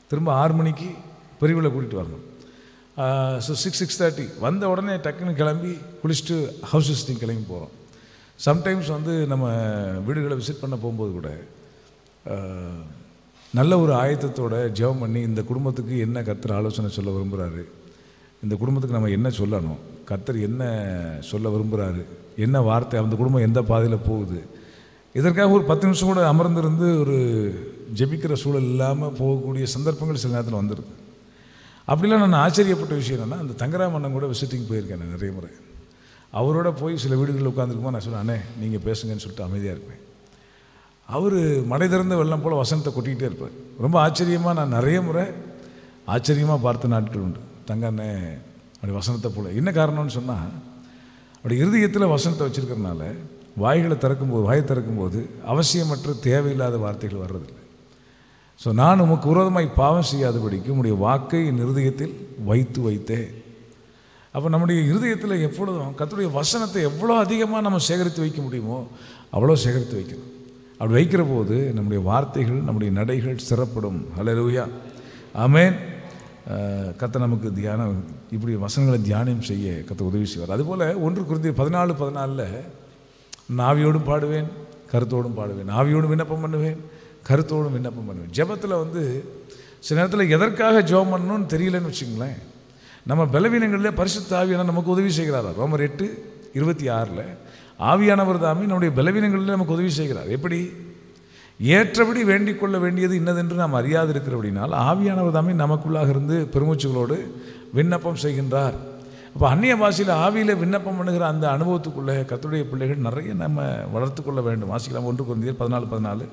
திரும்ப ஆறு மணிக்கு பெரியவில் கூட்டிகிட்டு வரணும் ஸோ சிக்ஸ் சிக்ஸ் தேர்ட்டி வந்த உடனே டக்குன்னு கிளம்பி குளிச்சுட்டு ஹவுஸ் விசிட்டிங் கிளம்பி போகிறோம் சம்டைம்ஸ் வந்து நம்ம வீடுகளை விசிட் பண்ண போகும்போது கூட ஆஹ், நல்ல ஒரு ஆயத்தத்தோட ஜெபம் பண்ணி இந்த குடும்பத்துக்கு என்ன கர்த்தர் ஆலோசனை சொல்ல விரும்புகிறாரு இந்த குடும்பத்துக்கு நம்ம என்ன சொல்லணும் கர்த்தர் என்ன சொல்ல விரும்புகிறாரு என்ன வார்த்தை அந்த குடும்பம் எந்த பாதையில் போகுது இதற்காக ஒரு பத்து நிமிஷம் கூட அமர்ந்திருந்து ஒரு ஜெபிக்கிற சூழல் இல்லாமல் போகக்கூடிய சந்தர்ப்பங்கள் சில நேரத்தில் வந்துடுது அப்படிலாம் நான் ஆச்சரியப்பட்ட விஷயம் என்னென்னா அந்த தங்கராம் அண்ணன் கூட விசிட்டிங் போயிருக்கேன் நான் நிறைய முறை அவரோட போய் சில வீடுகளில் உட்காந்துருக்கும்போது நான் சொன்னேன் அண்ணே நீங்கள் பேசுங்கன்னு சொல்லிட்டு அமைதியாக இருப்பேன் அவர் மடை திறந்த வெள்ளம் போல் வசனத்தை கொட்டிக்கிட்டே இருப்பார் ரொம்ப ஆச்சரியமாக நான் நிறைய முறை ஆச்சரியமாக பார்த்த நாட்கள் உண்டு தங்க அண்ணே அப்படி வசனத்தை போல என்ன காரணம்னு சொன்னால் அப்படி இருதயத்தில் வசனத்தை வச்சுருக்கறனால வாய்களை திறக்கும்போது வாயை திறக்கும்போது அவசியமற்ற தேவையில்லாத வார்த்தைகள் வர்றதில்லை ஸோ நான் உமக்கு விரோதமாய் பாவம் செய்யாதபடிக்கு உம்முடைய வாக்கை என் இருதயத்தில் வைத்து வைத்தேன் அப்போ நம்முடைய இருதயத்தில் எப்பொழுதும் கர்த்தருடைய வசனத்தை எவ்வளோ அதிகமாக நம்ம சேகரித்து வைக்க முடியுமோ அவ்வளோ சேகரித்து வைக்கணும் அப்படி வைக்கிற போது நம்முடைய வார்த்தைகள் நம்முடைய நடைகள் சிறப்படும் ஹalleluya ஆமென் கத்த நமக்கு தியானம் இப்படி வசனங்களை தியானம் செய்ய கத்த உதவி செய்வார் அதுபோல் ஒன்று குருந்தி பதினாலு பதினாலில் நான் ஆவியோடும் பாடுவேன் கருத்தோடும் பாடுவேன் ஆவியோடும் விண்ணப்பம் பண்ணுவேன் கருத்தோடும் விண்ணப்பம் பண்ணுவேன் ஜெபத்தில் வந்து சில நேரத்தில் எதற்காக ஜெபம் பண்ணணும்னு தெரியலன்னு வச்சுங்களேன் நம்ம பலவீனங்களில் பரிசுத்த ஆவியான நமக்கு உதவி செய்கிறாரா ரோமர் எட்டு இருபத்தி ஆறில் ஆவியானவர் தாமே நம்முடைய பலவீனங்களில் நமக்கு உதவி செய்கிறார் எப்படி ஏற்றபடி வேண்டிக் கொள்ள வேண்டியது இன்னதென்று நாம் அறியாது இருக்கிறபடினால் ஆவியானவர் தாமே நமக்குள்ளாக இருந்து பெருமூச்சுகளோடு விண்ணப்பம் செய்கின்றார் அப்போ அந்நிய பாஷையில் ஆவியில் விண்ணப்பம் பண்ணுகிற அந்த அனுபவத்துக்குள்ளே கர்த்தருடைய பிள்ளைகள் நிறைய நம்ம வளர்த்து கொள்ள வேண்டும் வாசிக்கலாம் ஒன்று குழந்தையர் பதினாலு பதினாலு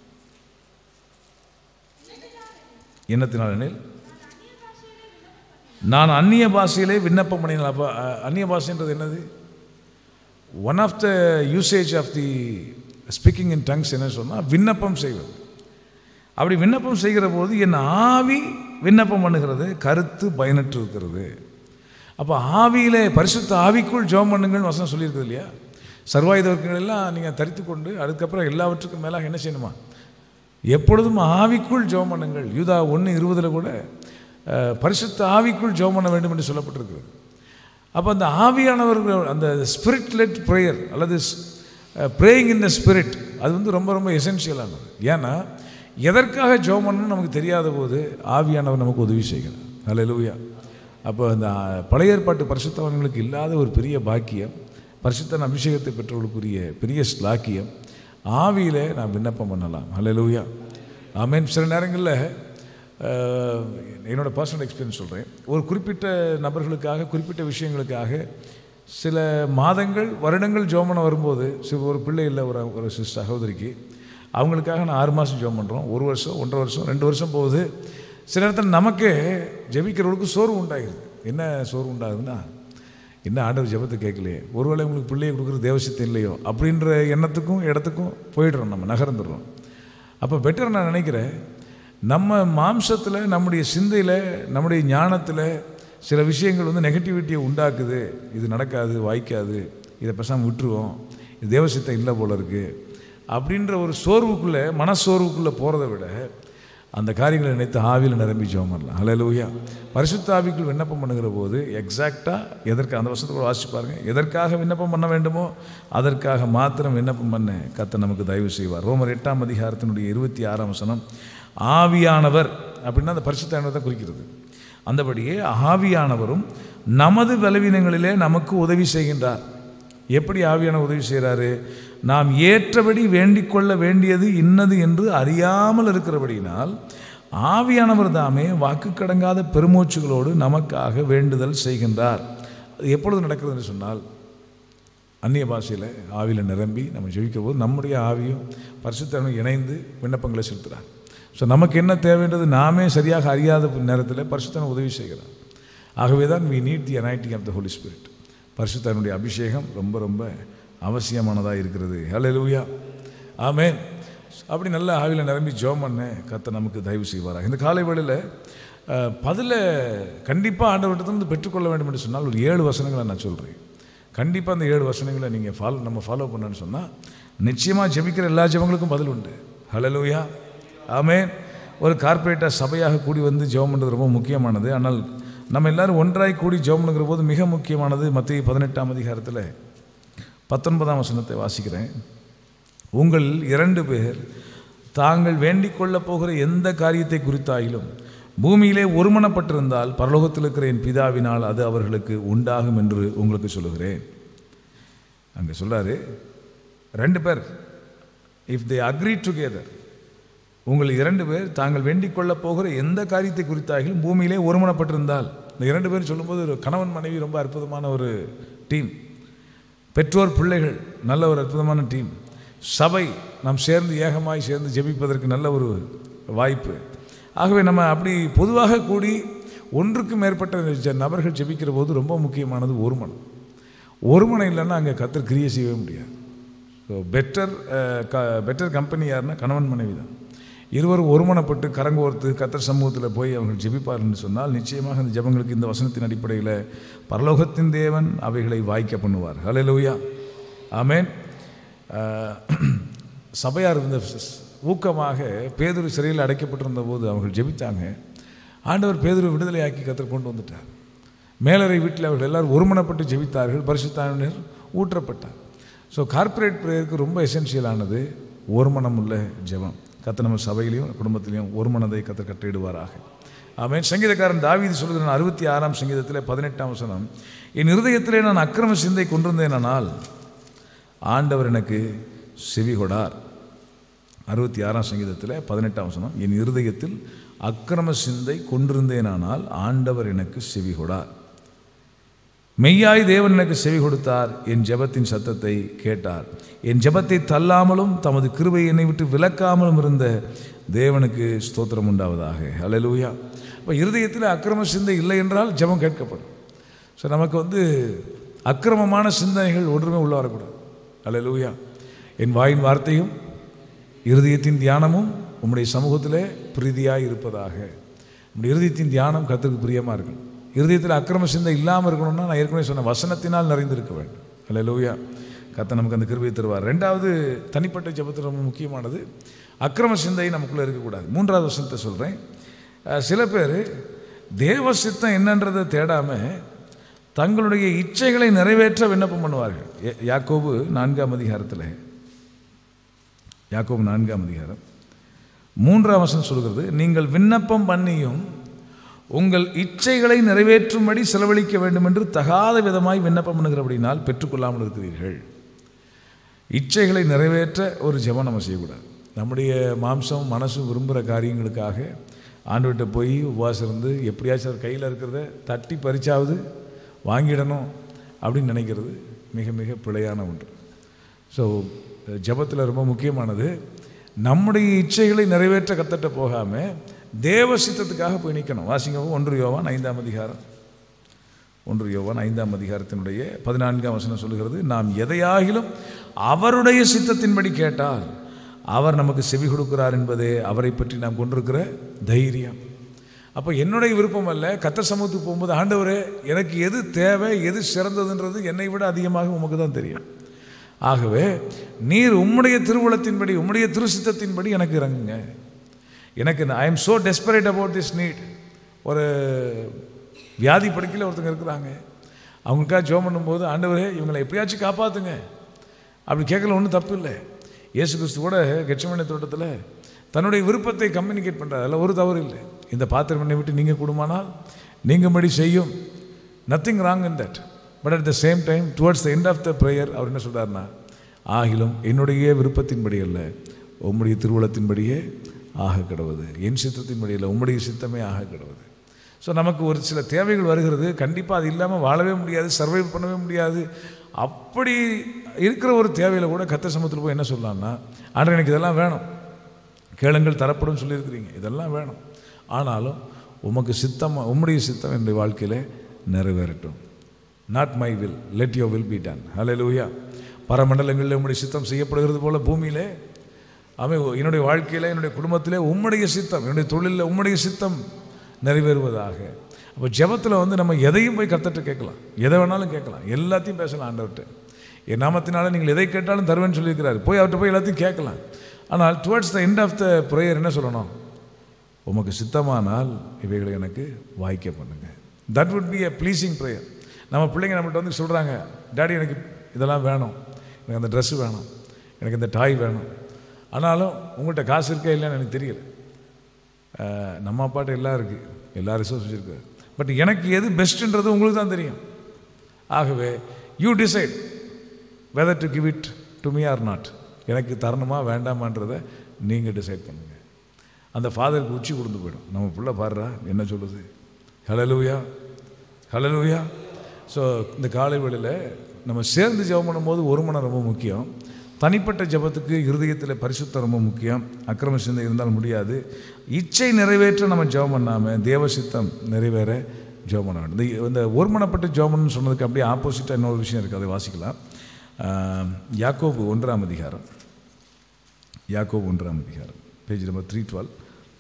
எண்ணத்தினால் எனில் நான் அந்நிய பாஷையிலே விண்ணப்பம் பண்ணினேன் அப்போ அஹ், அந்நிய பாஷைன்றது என்னது one of the usage of the speaking in tongues என்ன சொன்னால் விண்ணப்பம் செய்வது அப்படி விண்ணப்பம் செய்கிற போது என் ஆவி விண்ணப்பம் பண்ணுகிறது கருத்து பயனற்று இருக்கிறது அப்போ ஆவியிலே பரிசுத்த ஆவிக்குள் ஜெபம் பண்ணுங்கள்னு வசனம் சொல்லியிருக்குது இல்லையா சர்வாயுதவர்கள் எல்லாம் நீங்கள் தரித்து கொண்டு அதுக்கப்புறம் எல்லாவற்றுக்கும் மேலாக என்ன செய்யணுமா எப்பொழுதும் ஆவிக்குள் ஜெபம் பண்ணுங்கள் யூதா ஒன்று இருபதில் கூட அஹ், பரிசுத்த ஆவிக்குள் ஜெபம் பண்ண வேண்டும் என்று சொல்லப்பட்டிருக்கிறது அப்போ அந்த ஆவியானவர்கள் அந்த ஸ்பிரிட் லெட் ப்ரேயர் அல்லது ப்ரேயிங் இன் த ஸ்பிரிட் அது வந்து ரொம்ப ரொம்ப எசென்ஷியலானது ஏன்னா எதற்காக ஜெபம் பண்ணணும்னு நமக்கு தெரியாத போது ஆவியானவர் நமக்கு உதவி செய்கிறார் ஹalleluya அப்போ அந்த அஹ், பழைய ஏற்பாட்டு பரிசுத்தவன்களுக்கு இல்லாத ஒரு பெரிய பாக்கியம் பரிசுத்தன் அபிஷேகத்தை பெற்றவர்களுக்குரிய பெரிய ஸ்லாக்கியம் ஆவியிலே நாம் விண்ணப்பம் பண்ணலாம் ஹalleluya ஆமென் சில நேரங்களில் அஹ், என்னோட பர்சனல் எக்ஸ்பீரியன்ஸ் சொல்கிறேன் ஒரு குறிப்பிட்ட நபர்களுக்காக குறிப்பிட்ட விஷயங்களுக்காக சில மாதங்கள் வருடங்கள் ஜோமன வரும்போது சில ஒரு பிள்ளை இல்லை ஒரு ஒரு சிஸ் சகோதரிக்கு அவங்களுக்காக நான் ஆறு மாதம் ஜோம் பண்ணுறோம் ஒரு வருஷம் ஒன்றரை வருஷம் ரெண்டு வருஷம் போகுது சில நேரத்தில் நமக்கே ஜெபிக்கிறவங்களுக்கு சோர்வு உண்டாகிடுது என்ன சோர்வு உண்டாகுதுன்னா என்ன ஆண்டவர் ஜெபத்தை கேட்கலையே ஒருவேளை உங்களுக்கு பிள்ளையை கொடுக்குறது தேவசியத்தை இல்லையோ அப்படின்ற எண்ணத்துக்கும் இடத்துக்கும் போயிடுறோம் நம்ம நகர்ந்துடுறோம் அப்போ பெட்டர் நான் நினைக்கிறேன் நம்ம மாம்சத்தில் நம்முடைய சிந்தையில் நம்முடைய ஞானத்தில் சில விஷயங்கள் வந்து நெகட்டிவிட்டியை உண்டாக்குது இது நடக்காது வாய்க்காது இதை பேசாமல் விட்டுருவோம் இது தேவசியத்தை இல்லை போல இருக்குது அப்படின்ற ஒரு சோர்வுக்குள்ளே மனசோர்வுக்குள்ளே போகிறத விட அந்த காரியங்களை நினைத்து ஆவியில் நிரம்பி ஜெபம் பண்ணலாம் ஹalleluya பரிசுத்த ஆவிக்குள் விண்ணப்பம் பண்ணுகிற போது எக்ஸாக்டாக எதற்கு அந்த வருஷத்துக்குள்ள வாசிச்சு பாருங்க எதற்காக விண்ணப்பம் பண்ண வேண்டுமோ அதற்காக மாத்திரம் விண்ணப்பம் பண்ண கத்த நமக்கு தயவு செய்வார் ரோமர் எட்டாம் அதிகாரத்தினுடைய இருபத்தி ஆறாம் வசனம் ஆவியானவர் அப்படின்னா அந்த பரிசுத்த ஆவியானவர் தான் குறிக்கிறது அந்தபடியே ஆவியானவரும் நமது பலவீனங்களிலே நமக்கு உதவி செய்கின்றார் எப்படி ஆவியான உதவி செய்கிறாரு நாம் ஏற்றபடி வேண்டிக் கொள்ள வேண்டியது இன்னது என்று அறியாமல் இருக்கிறபடியினால் ஆவியானவர் தாமே வாக்கு கடங்காத பெருமூச்சுகளோடு நமக்காக வேண்டுதல் செய்கின்றார் அது எப்பொழுது நடக்கிறது என்று சொன்னால் அந்நிய பாஷையில் ஆவியில் நிரம்பி நம்ம ஜெபிக்கிற போது நம்முடைய ஆவியும் பரிசுத்தனும் இணைந்து விண்ணப்பங்களை செலுத்துகிறார் ஸோ நமக்கு என்ன தேவைன்றது நாமே சரியாக அறியாத நேரத்தில் பரிசுத்தன் உதவி செய்கிறார் ஆகவே தான் we need the anointing of the holy spirit பரிசுத்தனுடைய அபிஷேகம் ரொம்ப ரொம்ப அவசியமானதாக இருக்கிறது ஹalleluya ஆமென் அப்படி நல்ல ஆவியில் நிரம்பி ஜெபம் பண்ண கத்த நமக்கு தயவு செய்வாராக இந்த காலை வேளையில் அஹ், பதிலை கண்டிப்பாக ஆண்டவர்கிட்ட பெற்றுக்கொள்ள வேண்டும் என்று சொன்னால் ஒரு ஏழு வசனங்களை நான் சொல்கிறேன் கண்டிப்பாக அந்த ஏழு வசனங்களை நீங்கள் ஃபாலோ நம்ம ஃபாலோ பண்ணணும்னு சொன்னால் நிச்சயமாக ஜெபிக்கிற எல்லா ஜெபங்களுக்கும் பதில் உண்டு ஹalleluya ஆமென் ஒரு கார்ப்பரேட்டாக சபையாக கூடி வந்து ஜெபம் பண்ணுறது ரொம்ப முக்கியமானது ஆனால் நம்ம எல்லாரும் ஒன்றாய் கூடி ஜெபம் பண்ணுகிற போது மிக முக்கியமானது மத்திய பதினெட்டாம் அதிகாரத்தில் பத்தொன்பதாம் வசனத்தை வாசிக்கிறேன் உங்கள் இரண்டு பேர் தாங்கள் வேண்டிக் கொள்ளப் போகிற எந்த காரியத்தை குறித்தாயிலும் பூமியிலே ஒருமனப்பட்டிருந்தால் பரலோகத்தில் இருக்கிற என் பிதாவினால் அது அவர்களுக்கு உண்டாகும் என்று உங்களுக்கு சொல்லுகிறேன் அங்கே சொல்றாரு ரெண்டு பேர் இஃப் தே அக்ரி டுகெதர் உங்கள் இரண்டு பேர் தாங்கள் வேண்டிக் கொள்ளப் போகிற எந்த காரியத்தை குறித்தாகிலும் பூமியிலே ஒருமனப்பட்டிருந்தால் இந்த இரண்டு பேரும் சொல்லும்போது ஒரு கணவன் மனைவி ரொம்ப அற்புதமான ஒரு டீம் பெற்றோர் பிள்ளைகள் நல்ல ஒரு அற்புதமான டீம் சபை நாம் சேர்ந்து ஏகமாய் சேர்ந்து ஜெபிப்பதற்கு நல்ல ஒரு வாய்ப்பு ஆகவே நம்ம அப்படி பொதுவாக கூடி ஒன்றுக்கு மேற்பட்ட ஜ- நபர்கள் ஜெபிக்கிற போது ரொம்ப முக்கியமானது ஒருமனம் ஒருமனம் இல்லைன்னா அங்கே கத்தர் கிரியை செய்யவே முடியாது ஸோ பெட்டர் பெட்டர் கம்பெனி யாருன்னா கணவன் மனைவி தான் இருவரும் ஒருமனப்பட்டு கரங்கோர்த்து கத்தர் சமூகத்தில் போய் அவங்க ஜெபிப்பார்னு சொன்னால் நிச்சயமாக அந்த ஜெபங்களுக்கு இந்த வசனத்தின் அடிப்படையில் பரலோகத்தின் தேவன் அவைகளை வாய்க்க பண்ணுவார் ஹalleluya ஆமென் அஹ், சபையார் இருந்த ஸ்- ஊக்கமாக பேதுரு சிறையில் அடைக்கப்பட்டிருந்த போது அவர்கள் ஜெபித்தாங்க ஆண்டவர் பேதுரு விடுதலையாக்கி கத்தர் கொண்டு வந்துட்டார் மேலறை வீட்டில் அவர்கள் எல்லாரும் ஒருமனப்பட்டு ஜெபித்தார்கள் பரிசுத்தாவினர் ஊற்றப்பட்டார் ஸோ கார்ப்பரேட் ப்ரேயருக்கு ரொம்ப எசென்ஷியலானது ஒருமனம் உள்ள ஜெபம் கத்த நம்ம சபையிலையும் குடும்பத்திலையும் ஒருமனதை கத்த கட்டிடுவாராக ஆமென் சங்கீதக்காரன் தாவீது சொல்கிறான் அறுபத்தி ஆறாம் சங்கீதத்தில் பதினெட்டாம் வசனம் என் இருதயத்திலே நான் அக்கிரம சிந்தை கொண்டிருந்தேனால் ஆண்டவர் எனக்கு செவி கொடார் அறுபத்தி ஆறாம் சங்கீதத்தில் பதினெட்டாம் வசனம் என் இருதயத்தில் அக்கிரம சிந்தை கொண்டிருந்தேனானால் ஆண்டவர் எனக்கு செவி கொடார் மெய்யாய் தேவன் எனக்கு செவி கொடுத்தார் என் ஜெபத்தின் சத்தத்தை கேட்டார் என் ஜெபத்தை தள்ளாமலும் தமது கிருபை என்னை விட்டு விலக்காமலும் இருந்த தேவனுக்கு ஸ்தோத்திரம் உண்டாவதாக ஹalleluya இப்போ இருதயத்தில் அக்கிரம சிந்தை இல்லை என்றால் ஜெபம் கேட்கப்படும் ஸோ நமக்கு வந்து அக்கிரமமான சிந்தனைகள் ஒன்றுமே உள்ள வரக்கூடாது ஹalleluya என் வாயின் வார்த்தையும் இருதயத்தின் தியானமும் உம்முடைய சமூகத்திலே பிரீதியாய் இருப்பதாக உம்முடைய இருதயத்தின் தியானம் கர்த்தருக்கு பிரியமாக இருக்கணும் இருதயத்தில் அக்கிரம சிந்தை இல்லாமல் இருக்கணும்னா நான் ஏற்கனவே சொன்ன வசனத்தினால் நிறைந்திருக்க வேண்டும் அல்லேலூயா கர்த்தர் நமக்கு அந்த கிருபையை தருவார் ரெண்டாவது தனிப்பட்ட ஜெபத்தில் ரொம்ப முக்கியமானது அக்கிரம சிந்தை நமக்குள்ளே இருக்கக்கூடாது மூன்றாவது வசனத்தை சொல்கிறேன் சில பேர் தேவ சித்தம் என்னன்றதை தேடாமல் தங்களுடைய இச்சைகளை நிறைவேற்ற விண்ணப்பம் பண்ணுவார்கள் யா- யாக்கோபு நான்காம் அதிகாரத்தில் யாக்கோபு நான்காம் அதிகாரம் மூன்றாம் வசனம் சொல்கிறது நீங்கள் விண்ணப்பம் பண்ணியும் உங்கள் இச்சைகளை நிறைவேற்றும்படி செலவழிக்க வேண்டும் என்று தகாத விதமாய் விண்ணப்பம் பண்ணுகிறபடினால் பெற்றுக்கொள்ளாமல் இருக்கிறீர்கள் இச்சைகளை நிறைவேற்ற ஒரு ஜெபம் நம்ம செய்யக்கூடாது நம்முடைய மாம்சம் மனசும் விரும்புகிற காரியங்களுக்காக ஆண்டுகிட்ட போய் உபவாசம் இருந்து எப்படியாச்சும் அவர் கையில் இருக்கிறத தட்டி பறிச்சாவது வாங்கிடணும் அப்படின்னு நினைக்கிறது மிக மிக பிழையான ஒன்று ஸோ ஜெபத்தில் ரொம்ப முக்கியமானது நம்முடைய இச்சைகளை நிறைவேற்ற கத்தட்ட போகாமல் தேவ சித்தத்துக்காக போய் நிற்கணும் வாசிங்க ஒன்று யோவான் ஐந்தாம் அதிகாரம் ஒன்று யோவான் ஐந்தாம் அதிகாரத்தினுடைய பதினான்காம் வசனம் சொல்லுகிறது நாம் எதையாகிலும் அவருடைய சித்தத்தின்படி கேட்டால் அவர் நமக்கு செவி கொடுக்கிறார் என்பதே அவரை பற்றி நாம் கொண்டிருக்கிற தைரியம் அப்போ என்னுடைய விருப்பம் அல்ல கத்த சமூகத்துக்கு போகும்போது ஆண்டவரே எனக்கு எது தேவை எது சிறந்ததுன்றது என்னை விட அதிகமாக உமக்கு தான் தெரியும் ஆகவே நீர் உம்முடைய திருவுளத்தின்படி உம்முடைய திருசித்தத்தின்படி எனக்கு இறங்குங்க எனக்கு I am so desperate about this need ஒரு வியாதி படுக்கையில் ஒருத்தங்க இருக்கிறாங்க அவங்களுக்காக ஜோம் பண்ணும்போது ஆண்டவரே இவங்களை எப்படியாச்சும் காப்பாற்றுங்க அப்படி கேட்கல ஒன்றும் தப்பு இல்லை இயேசு கிறிஸ்து கூட கெச்சமணி தோட்டத்தில் தன்னுடைய விருப்பத்தை கம்யூனிகேட் பண்ணுறாரு அதில் ஒரு தவறு இல்லை இந்த பாத்திரம் என்னை விட்டு நீங்கள் கூடுமானால் நீங்கும்படி செய்யும் nothing wrong in that but at the same time towards the end of the prayer அவர் என்ன சொல்றாருன்னா ஆகிலும் என்னுடைய விருப்பத்தின்படி அல்ல உம்முடைய திருவுளத்தின்படியே ஆக கிடவது என் சித்தத்தின்படி இல்லை உம்முடைய சித்தமே ஆக கிடவது ஸோ நமக்கு ஒரு சில தேவைகள் வருகிறது கண்டிப்பாக அது இல்லாமல் வாழவே முடியாது சர்வைவ் பண்ணவே முடியாது அப்படி இருக்கிற ஒரு தேவையில் கூட கத்த சமூகத்தில் போய் என்ன சொல்லலாம்னா ஆண்டவர் எனக்கு இதெல்லாம் வேணும் கேளுங்கள் தரப்படும் சொல்லியிருக்கிறீங்க இதெல்லாம் வேணும் ஆனாலும் உமக்கு சித்தம் உம்முடைய சித்தம் என்னுடைய வாழ்க்கையில் நிறைவேறட்டும் not my will let your will be done ஹalleluya பரமண்டலங்களில் உம்முடைய சித்தம் செய்யப்படுகிறது போல பூமியிலே அவை என்னுடைய வாழ்க்கையில் என்னுடைய குடும்பத்திலே உம்முடைய சித்தம் என்னுடைய தொழிலில் உம்முடைய சித்தம் நிறைவேறுவதாக அப்போ ஜெபத்தில் வந்து நம்ம எதையும் போய் கத்தட்ட கேட்கலாம் எதை வேணாலும் கேட்கலாம் எல்லாத்தையும் பேசலாம் ஆண்டவர்கிட்ட என் நாமத்தினால நீங்கள் எதை கேட்டாலும் தருவேன்னு சொல்லியிருக்கிறாரு போய் அவர்கிட்ட போய் எல்லாத்தையும் கேட்கலாம் ஆனால் towards the end of the prayer என்ன சொல்லணும் உமக்கு சித்தமானால் இவைகளை எனக்கு வாய்க்க பண்ணுங்க that would be a pleasing prayer நம்ம பிள்ளைங்க நம்மள்ட்ட வந்து சொல்கிறாங்க டாடி எனக்கு இதெல்லாம் வேணும் எனக்கு அந்த ட்ரெஸ்ஸு வேணும் எனக்கு இந்த டாய் வேணும் ஆனாலும் உங்கள்கிட்ட காசு இருக்கா இல்லைன்னு எனக்கு தெரியல அஹ், நம்ம அப்பாட்ட எல்லாம் இருக்குது எல்லா ரிசோர்ஸஸ் இருக்குது பட் எனக்கு எது பெஸ்ட்டுன்றது உங்களுக்கு தான் தெரியும் ஆகவே you decide whether to give it to me or not எனக்கு தரணுமா வேண்டாமான்றதை நீங்கள் டிசைட் பண்ணுங்கள் அந்த ஃபாதருக்கு உச்சி கொடுத்து போயிடும் நம்ம பிள்ளை பாடுறா என்ன சொல்லுது ஹலலூயா ஹலலூயா ஸோ இந்த காலை வேளையில் நம்ம சேர்ந்து ஜெபம் பண்ணும்போது ஒரு மனம் ரொம்ப முக்கியம் தனிப்பட்ட ஜெபத்துக்கு இருதயத்தில் பரிசுத்தம் ரொம்ப முக்கியம் அக்கிரம சிந்தை இருந்தால் முடியாது இச்சை நிறைவேற்ற நம்ம ஜெபம் பண்ணாமல் தேவ சித்தம் நிறைவேற ஜெபம் பண்ண வேண்டும் இந்த- இந்த ஒருமனப்பட்டு ஜெபம்னு சொன்னதுக்கு அப்படியே ஆப்போசிட்டாக இன்னொரு விஷயம் இருக்குது அதை வாசிக்கலாம் ஆஹ், யாக்கோபு ஒன்றாம் அதிகாரம் யாக்கோபு ஒன்றாம் அதிகாரம் பேஜ் நம்பர் த்ரீ டுவெல்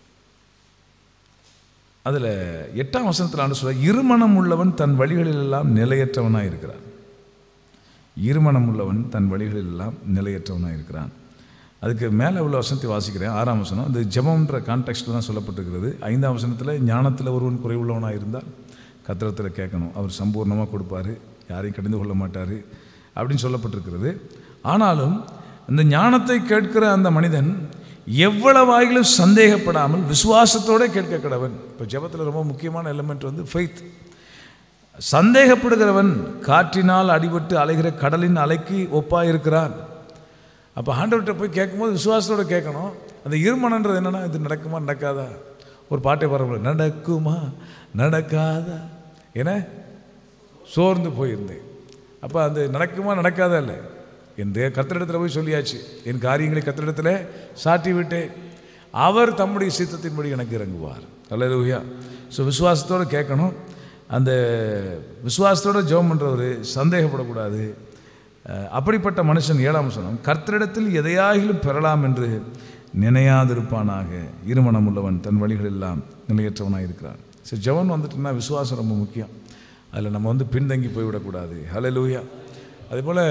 அதில் எட்டாம் வசனத்தில் ஆண்டு சொல்ல இருமனம் உள்ளவன் தன் வழிகளிலெல்லாம் நிலையற்றவனாக இருக்கிறான் இருமனம் உள்ளவன் தன் வழிகளிலெல்லாம் நிலையற்றவனாக இருக்கிறான் அதுக்கு மேலே உள்ள வசனத்தை வாசிக்கிறேன் ஆறாம் வசனம் இந்த ஜெபம்ன்ற கான்டெக்ஸ்ட்டில் தான் சொல்லப்பட்டிருக்கிறது ஐந்தாம் வசனத்தில் ஞானத்தில் ஒருவன் குறைவுள்ளவனாக இருந்தால் கத்திரத்தில் கேட்கணும் அவர் சம்பூர்ணமாக கொடுப்பாரு யாரையும் கடிந்து கொள்ள மாட்டார் அப்படின்னு சொல்லப்பட்டிருக்கிறது ஆனாலும் இந்த ஞானத்தை கேட்கிற அந்த மனிதன் எவ்வளவாயிலும் சந்தேகப்படாமல் விசுவாசத்தோட கேட்க கடவன் இப்போ ஜெபத்தில் ரொம்ப முக்கியமான எலிமெண்ட் வந்து ஃபெய்த் சந்தேகப்படுகிறவன் காற்றினால் அடிபட்டு அலைகிற கடலின் அலைக்கு ஒப்பாக இருக்கிறான் அப்போ ஆண்டவர்கிட்ட போய் கேட்கும்போது விசுவாசத்தோட கேட்கணும் அந்த இருமனன்றது என்னன்னா இது நடக்குமா நடக்காதா ஒரு பாட்டை பாருங்க நடக்குமா நடக்காதா என சோர்ந்து போயிருந்தேன் அப்போ அந்த நடக்குமா நடக்காதா இல்லை என் தே கத்திரிடத்தில் போய் சொல்லியாச்சு என் காரியங்களை கத்திரிடத்தில் சாட்டி விட்டேன் அவர் தம்முடைய சித்தத்தின்படி எனக்கு இறங்குவார் அல்லேலூயா ஸோ விசுவாசத்தோடு கேட்கணும் அந்த விசுவாசத்தோட ஜெபம் பண்ணுறவர் சந்தேகப்படக்கூடாது அஹ், அப்படிப்பட்ட மனுஷன் ஏழாம் வசனம் கர்த்தரிடத்தில் எதையாகிலும் பெறலாம் என்று நினையாதிருப்பானாக இருமனம் உள்ளவன் தன் வழிகள் எல்லாம் நிலையற்றவனாக இருக்கிறான் சரி ஜெபம் வந்துட்டுன்னா விசுவாசம் ரொம்ப முக்கியம் அதில் நம்ம வந்து பின்தங்கி போய்விடக்கூடாது ஹalleluya அதே போல்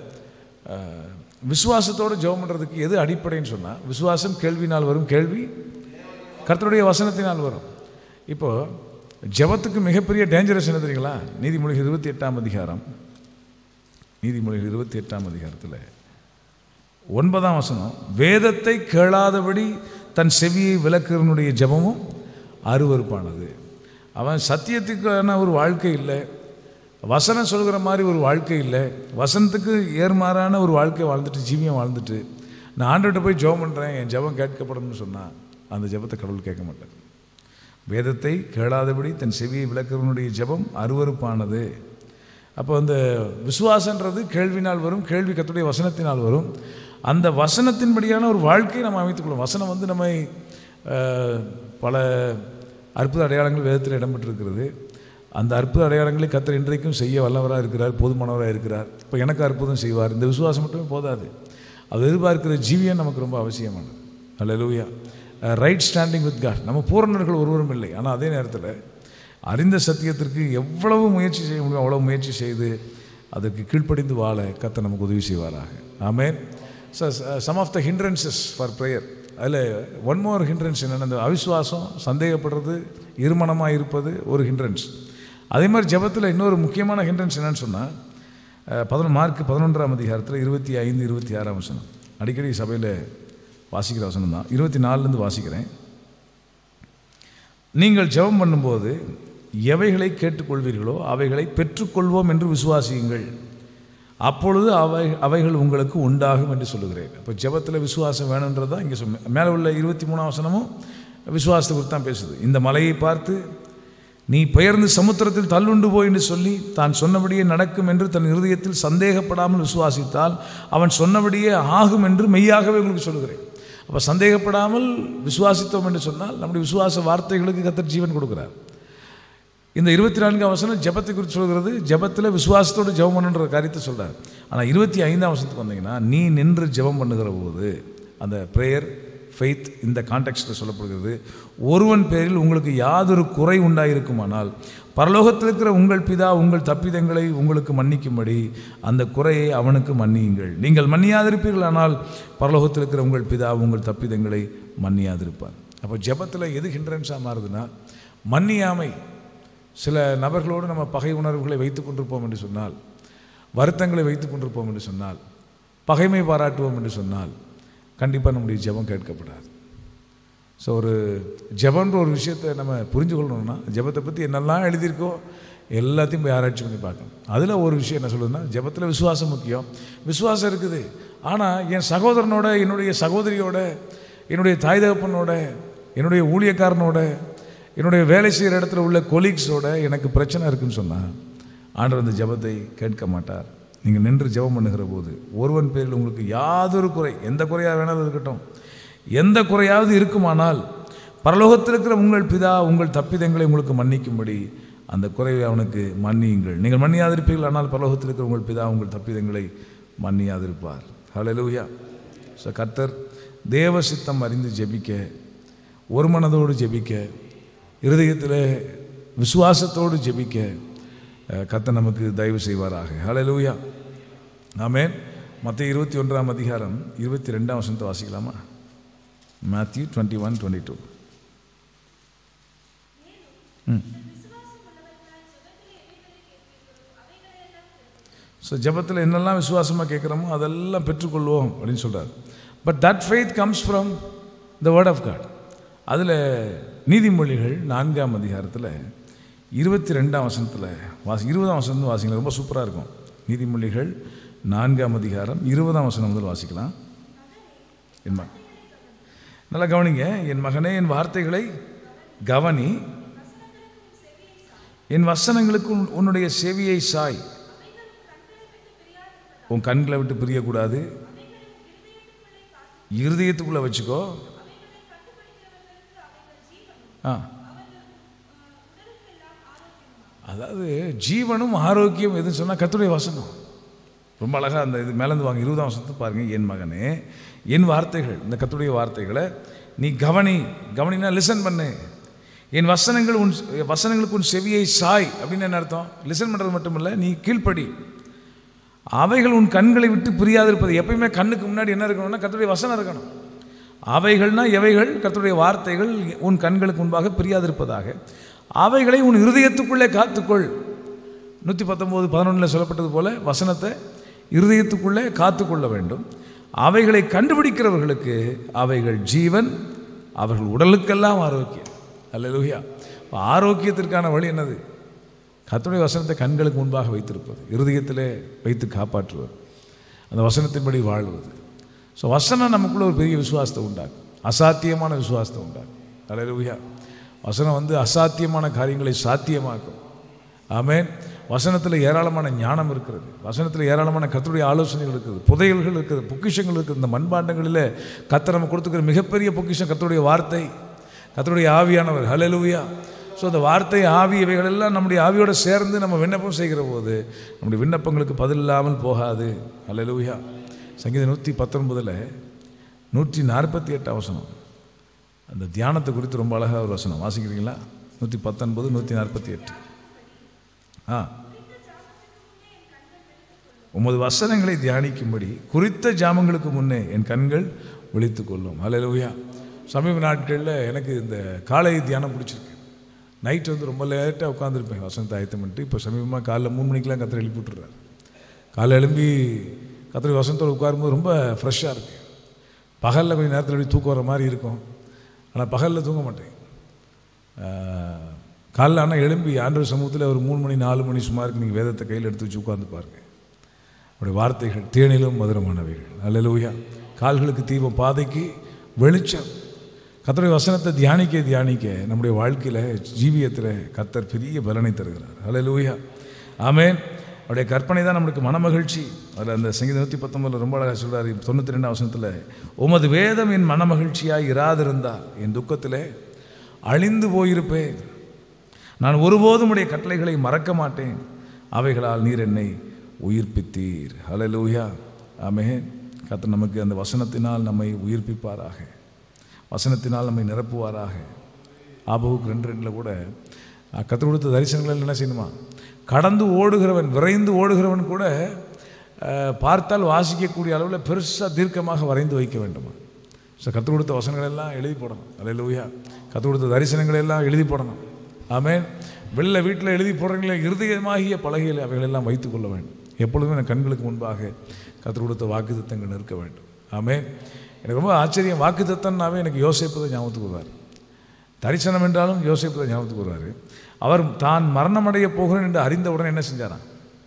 விசுவாசத்தோடு ஜெபம் பண்ணுறதுக்கு எது அடிப்படைன்னு சொன்னால் விசுவாசம் கேள்வினால் வரும் கேள்வி கர்த்தருடைய வசனத்தினால் வரும் இப்போது ஜெபத்துக்கு மிகப்பெரிய டேஞ்சரஸ் என்ன தெரியுங்களா நீதிமொழிகள் இருபத்தி எட்டாம் அதிகாரம் நீதிமொழிகள் இருபத்தி எட்டாம் அதிகாரத்தில் ஒன்பதாம் வசனம் வேதத்தை கேளாதபடி தன் செவியை விளக்குறனுடைய ஜெபமும் அருவருப்பானது அவன் சத்தியத்துக்கான ஒரு வாழ்க்கை இல்லை வசனம் சொல்கிற மாதிரி ஒரு வாழ்க்கை இல்லை வசனத்துக்கு ஏர்மாறான ஒரு வாழ்க்கை வாழ்ந்துட்டு ஜீவியம் வாழ்ந்துட்டு நான் ஆண்டவர்கிட்ட போய் ஜெபம் பண்ணுறேன் என் ஜெபம் கேட்கப்படும்னு சொன்னால் அந்த ஜெபத்தை கடவுள் கேட்க மாட்டார் வேதத்தை கேளாதபடி தன் செவியை விளக்குறவனுடைய ஜெபம் அருவருப்பானது அப்போ அந்த விசுவாசன்றது கேள்வினால் வரும் கேள்வி கத்துடைய வசனத்தினால் வரும் அந்த வசனத்தின்படியான ஒரு வாழ்க்கையை நம்ம அமைத்துக்கொள்ளும் வசனம் வந்து நம்மை அஹ், பல அற்புத அடையாளங்கள் வேதத்தில் இடம்பெற்றிருக்கிறது அந்த அற்புத அடையாளங்களை கத்தர் இன்றைக்கும் செய்ய வல்லவராக இருக்கிறார் போதுமானவராக இருக்கிறார் இப்போ எனக்கு அற்புதம் செய்வார் இந்த விசுவாசம் மட்டுமே போதாது அது எதிர்பார்க்கிற ஜீவியம் நமக்கு ரொம்ப அவசியமானது hallelujah right standing with God நம்ம பூரணர்கள் ஒருவரும் இல்லை ஆனால் அதே நேரத்தில் அறிந்த சத்தியத்திற்கு எவ்வளவு முயற்சி செய்ய முடியும் அவ்வளவு முயற்சி செய்து அதற்கு கீழ்ப்படிந்து வாழ கத்த நமக்கு உதவி செய்வாராக amen some of the hindrances for prayer அதில் ஒன் மோர் ஹிண்ட்ரன்ஸ் என்னென்ன இந்த அவிசுவாசம் சந்தேகப்படுறது இருமனமாக இருப்பது ஒரு ஹிண்ட்ரன்ஸ் அதே மாதிரி ஜெபத்தில் இன்னொரு முக்கியமான ஹிண்ட்ரன்ஸ் என்னன்னு சொன்னால் பதினொன்று மார்க் பதினொன்றாம் அதிகாரத்தில் இருபத்தி ஐந்து இருபத்தி ஆறாம் வசனம் அடிக்கடி சபையில் வாசிக்கிற வசனம் தான் இருபத்தி நாலுலேருந்து வாசிக்கிறேன் நீங்கள் ஜெபம் பண்ணும்போது எவைகளை கேட்டுக்கொள்வீர்களோ அவைகளை பெற்றுக்கொள்வோம் என்று விசுவாசியுங்கள் அப்பொழுது அவை அவைகள் உங்களுக்கு உண்டாகும் என்று சொல்லுகிறேன் இப்போ ஜெபத்தில் விசுவாசம் வேணுன்றது தான் இங்கே சொன்ன மேலே உள்ள இருபத்தி மூணாம் வசனமும் விசுவாசத்தை குறித்து தான் பேசுது இந்த மலையை பார்த்து நீ பெயர்ந்து சமுத்திரத்தில் தள்ளுண்டு போய் என்று சொல்லி தான் சொன்னபடியே நடக்கும் என்று தன் இருதயத்தில் சந்தேகப்படாமல் விசுவாசித்தால் அவன் சொன்னபடியே ஆகும் என்று மெய்யாகவே உங்களுக்கு சொல்லுகிறேன் அப்போ சந்தேகப்படாமல் விசுவாசித்தோம் என்று சொன்னால் நம்முடைய விசுவாச வார்த்தைகளுக்கு கத்தர் ஜீவன் கொடுக்கிறார் இந்த இருபத்தி நான்காம் வசனம் ஜெபத்தை குறித்து சொல்கிறது ஜெபத்தில் விசுவாசத்தோடு ஜெபம் பண்ணுன்ற காரியத்தை சொல்கிறார் ஆனால் இருபத்தி ஐந்தாம் வசனத்துக்கு வந்தீங்கன்னா நீ நின்று ஜெபம் பண்ணுகிற போது அந்த ப்ரேயர் ஃபெய்த் இந்த கான்டெக்ஸ்டில் சொல்லப்படுகிறது ஒருவன் பேரில் உங்களுக்கு யாதொரு குறை உண்டாயிருக்குமானால் பரலோகத்தில் இருக்கிற உங்கள் பிதா உங்கள் தப்பிதங்களை உங்களுக்கு மன்னிக்கும்படி அந்த குறையை அவனுக்கு மன்னியுங்கள் நீங்கள் மன்னியாதிருப்பீர்களானால் பரலோகத்தில் இருக்கிற உங்கள் பிதா உங்கள் தப்பிதங்களை மன்னியாதிருப்பார் அப்போ ஜெபத்தில் எது ஹிண்ட்ரன்ஸாக மாறுதுன்னா மன்னியாமை சில நபர்களோடு நம்ம பகை உணர்வுகளை வைத்துக் கொண்டிருப்போம் என்று சொன்னால் வருத்தங்களை வைத்துக் கொண்டிருப்போம் என்று சொன்னால் பகைமை பாராட்டுவோம் என்று சொன்னால் கண்டிப்பாக நம்முடைய ஜெபம் கேட்கப்படாது ஸோ ஒரு ஜெபன்ற ஒரு விஷயத்தை நம்ம புரிஞ்சு கொள்ளணும்னா ஜெபத்தை பற்றி என்னெல்லாம் எழுதியிருக்கோ எல்லாத்தையும் போய் ஆராய்ச்சி பண்ணி பார்க்கணும் அதில் ஒரு விஷயம் என்ன சொல்லுதுன்னா ஜெபத்தில் விசுவாசம் முக்கியம் விசுவாசம் இருக்குது ஆனால் என் சகோதரனோட என்னுடைய சகோதரியோட என்னுடைய தாய் தகப்பனோட என்னுடைய ஊழியக்காரனோட என்னுடைய வேலை செய்கிற இடத்துல உள்ள கொலீக்ஸோட எனக்கு பிரச்சனை இருக்குன்னு சொன்னால் ஆண்டவர் அந்த ஜெபத்தை கேட்க மாட்டார் நீங்கள் நின்று ஜெபம் பண்ணுகிற போது ஒருவன் பேரில் உங்களுக்கு யாதொரு குறை எந்த குறையாக வேணாலும் இருக்கட்டும் எந்த குறையாவது இருக்குமானால் பரலோகத்தில் இருக்கிற உங்கள் பிதா உங்கள் தப்பிதங்களை உங்களுக்கு மன்னிக்கும்படி அந்த குறைவை அவனுக்கு மன்னியுங்கள் நீங்கள் மன்னியாதிருப்பீர்கள் ஆனால் பரலோகத்தில் இருக்கிற உங்கள் பிதா உங்கள் தப்பிதங்களை மன்னியாதிருப்பார் ஹalleluya ஸோ கர்த்தர் தேவ சித்தம் அறிந்து ஜெபிக்க ஒரு மனதோடு ஜெபிக்க இருதயத்தில் விசுவாசத்தோடு ஜெபிக்க அஹ், கர்த்தர் நமக்கு தயவு செய்வாராக ஹalleluya ஆமென் மற்ற இருபத்தி ஒன்றாம் அதிகாரம் இருபத்தி ரெண்டாம் வசனத்தை வாசிக்கலாமா Matthew twenty one twenty two so ஜெபத்தில் என்னெல்லாம் விசுவாசமாக கேட்குறோமோ அதெல்லாம் பெற்றுக்கொள்வோம் அப்படின்னு சொல்கிறார் but that faith comes from the word of God அதில் நீதிமொழிகள் நான்காம் அதிகாரத்தில் இருபத்தி ரெண்டாம் வசனத்தில் வாசி இருபதாம் வசனம் வாசிக்கலாம் ரொம்ப சூப்பராக இருக்கும் நீதிமொழிகள் நான்காம் அதிகாரம் இருபதாம் வசனம் முதல் வாசிக்கலாம் என் மகன் நல்லா கவனிங்க என் மகனே என் வார்த்தைகளை கவனி என் வசனங்களுக்கு உன்- உன்னுடைய செவியை சாய் உன் கண்களை விட்டு பிரியக்கூடாது இருதயத்துக்குள்ளே வச்சுக்கோ ஆ அதாவது ஜீவனும் ஆரோக்கியம் எதுன்னு சொன்னால் கர்த்தருடைய வசனம் ரொம்ப அழகாக அந்த இது மேலேந்து வாங்க இருபதாம் வசனத்தை பாருங்கள் என் மகனே என் வார்த்தைகள் இந்த கர்த்தருடைய வார்த்தைகளை நீ கவனி கவனினா லிசன் பண்ணு என் வசனங்கள் உன் வசனங்களுக்கு உன் செவியை சாய் அப்படின்னு என்ன அர்த்தம் லிசன் பண்ணுறது மட்டும் இல்லை நீ கீழ்ப்படி அவைகள் உன் கண்களை விட்டு பிரியாதிருப்பது எப்பயுமே கண்ணுக்கு முன்னாடி என்ன இருக்கணும்னா கர்த்தருடைய வசனம் இருக்கணும் அவைகள்னா எவைகள் கர்த்தருடைய வார்த்தைகள் உன் கண்களுக்கு முன்பாக பிரியாதிருப்பதாக அவைகளை உன் இருதயத்துக்குள்ளே காத்துக்கொள் நூற்றி பத்தொம்போது பதினொன்றில் சொல்லப்பட்டது போல வசனத்தை இருதயத்துக்குள்ளே காத்துக்கொள்ள வேண்டும் அவைகளை கண்டுபிடிக்கிறவர்களுக்கு அவைகள் ஜீவன் அவர்கள் உடலுக்கெல்லாம் ஆரோக்கியம் அல்லேலூயா அப்ப ஆரோக்கியத்திற்கான வழி என்னது கர்த்தருடைய வசனத்தை கண்களுக்கு முன்பாக வைத்திருப்பது இருதயத்திலே வைத்து காப்பாற்றுவது அந்த வசனத்தின்படி வாழ்வது ஸோ வசனம் நமக்குள்ள ஒரு பெரிய விசுவாசத்தை உண்டாக்கும் அசாத்தியமான விசுவாசத்தை உண்டாக்கும் அல்லேலூயா வசனம் வந்து அசாத்தியமான காரியங்களை சாத்தியமாக்கும் ஆமென் வசனத்தில் ஏராளமான ஞானம் இருக்கிறது வசனத்தில் ஏராளமான கர்த்தருடைய ஆலோசனைகள் இருக்குது புதையல்கள் இருக்குது பொக்கிஷங்கள் இருக்குது இந்த மண்பாண்டங்களில் கர்த்தர் நம்ம கொடுத்துக்கிற மிகப்பெரிய பொக்கிஷம் கர்த்தருடைய வார்த்தை கர்த்தருடைய ஆவியானவர் ஹalleluya ஸோ அந்த வார்த்தை ஆவி இவைகள் எல்லாம் நம்முடைய ஆவியோடு சேர்ந்து நம்ம விண்ணப்பம் செய்கிற போது நம்முடைய விண்ணப்பங்களுக்கு பதில் இல்லாமல் போகாது ஹalleluya சங்கீதம் நூற்றி பத்தொன்பதில் நூற்றி நாற்பத்தி எட்டு வசனம் அந்த தியானத்தை குறித்து ரொம்ப அழகாக ஒரு வசனம் வாசிக்கிறீங்களா நூற்றி பத்தொன்பது நூற்றி நாற்பத்தி எட்டு ஆ உமது வசனங்களை தியானிக்கும்படி குறித்த ஜாமங்களுக்கு முன்னே என் கண்கள் விழித்து கொள்ளும் ஹalleluya சமீப நாட்களில் எனக்கு இந்த காலை தியானம் பிடிச்சிருக்கு நைட் வந்து ரொம்ப லேட்டாக உட்காந்துருப்பேன் வசனத்தை ஆயத்தம் பண்ணிட்டு இப்போ சமீபமாக காலைல மூணு மணிக்கெலாம் கத்திர எழுப்பி விட்டுறாரு காலைல எழும்பி கத்திரி வசனத்தோடு உட்காரும்போது ரொம்ப ஃப்ரெஷ்ஷாக இருக்குது பகலில் கொஞ்சம் நேரத்தில் எப்படி தூக்கம் வர மாதிரி இருக்கும் ஆனால் பகலில் தூங்க மாட்டேன் ஆஹ், காலைல ஆனால் எழும்பி ஆண்டவர் சமூகத்தில் ஒரு மூணு மணி நாலு மணி சுமாருக்கு நீங்கள் வேதத்தை கையில் எடுத்து வச்சு உட்காந்து பாருங்க அவருடைய வார்த்தைகள் தேனிலும் மதுரமானவைகள் அல்லேலூயா கால்களுக்கு தீபம் பாதைக்கு வெளிச்சம் கர்த்தருடைய வசனத்தை தியானிக்க தியானிக்க நம்முடைய வாழ்க்கையில் ஜீவியத்தில் கர்த்தர் பெரிய பலனை தருகிறார் அல்லேலூயா ஆமென் அவருடைய கற்பனை தான் நம்மளுக்கு மனமகிழ்ச்சி அதில் அந்த சங்கீத நூற்றி பத்தொம்பதில் ரொம்ப அழகாக சொல்கிறார் தொண்ணூற்றி ரெண்டாம் வசனத்தில் உமது வேதம் என் மனமகிழ்ச்சியாக இராதிருந்தால் என் துக்கத்திலே அழிந்து போயிருப்பேன் நான் ஒருபோதும் உடைய கட்டளைகளை மறக்க மாட்டேன் அவைகளால் நீர் என்னை உயிர்ப்பித்தீர் ஹalleluya ஆமென் கர்த்தர் நமக்கு அந்த வசனத்தினால் நம்மை உயிர்ப்பிப்பாராக வசனத்தினால் நம்மை நிரப்புவாராக ஆபவுக்கு ரெண்டு ரெண்டில் கூட கற்றுக் கொடுத்த தரிசனங்கள் என்ன செய்யணுமா கடந்து ஓடுகிறவன் விரைந்து ஓடுகிறவன் கூட அஹ், பார்த்தால் வாசிக்கக்கூடிய அளவில் பெருசாக தீர்க்கமாக வரைந்து வைக்க வேண்டுமா ஸோ கற்றுக் கொடுத்த வசனங்கள் எல்லாம் எழுதி போடணும் அல்லையா கற்றுக் கொடுத்த தரிசனங்களை எல்லாம் எழுதி போடணும் ஆமென் வெளில வீட்டில் எழுதி போடுறீங்களே இருதயமாகிய பலகையில் அவைகளெல்லாம் வைத்துக் கொள்ள வேண்டும் எப்பொழுதுமே என் கண்களுக்கு முன்பாக கற்றுக் கொடுத்த வாக்குத்தத்தங்கள் இருக்க வேண்டும் ஆமென் எனக்கு ரொம்ப ஆச்சரியம் வாக்குத்தத்தம்னாவே எனக்கு யோசிப்பதை ஞாபகத்துக்கு வருவார் தரிசனம் என்றாலும் யோசிப்பதை ஞாபகத்துக்கு வருவார் அவர் தான் மரணமடைய போகிறேன் என்று அறிந்தவுடன் என்ன செஞ்சாராம்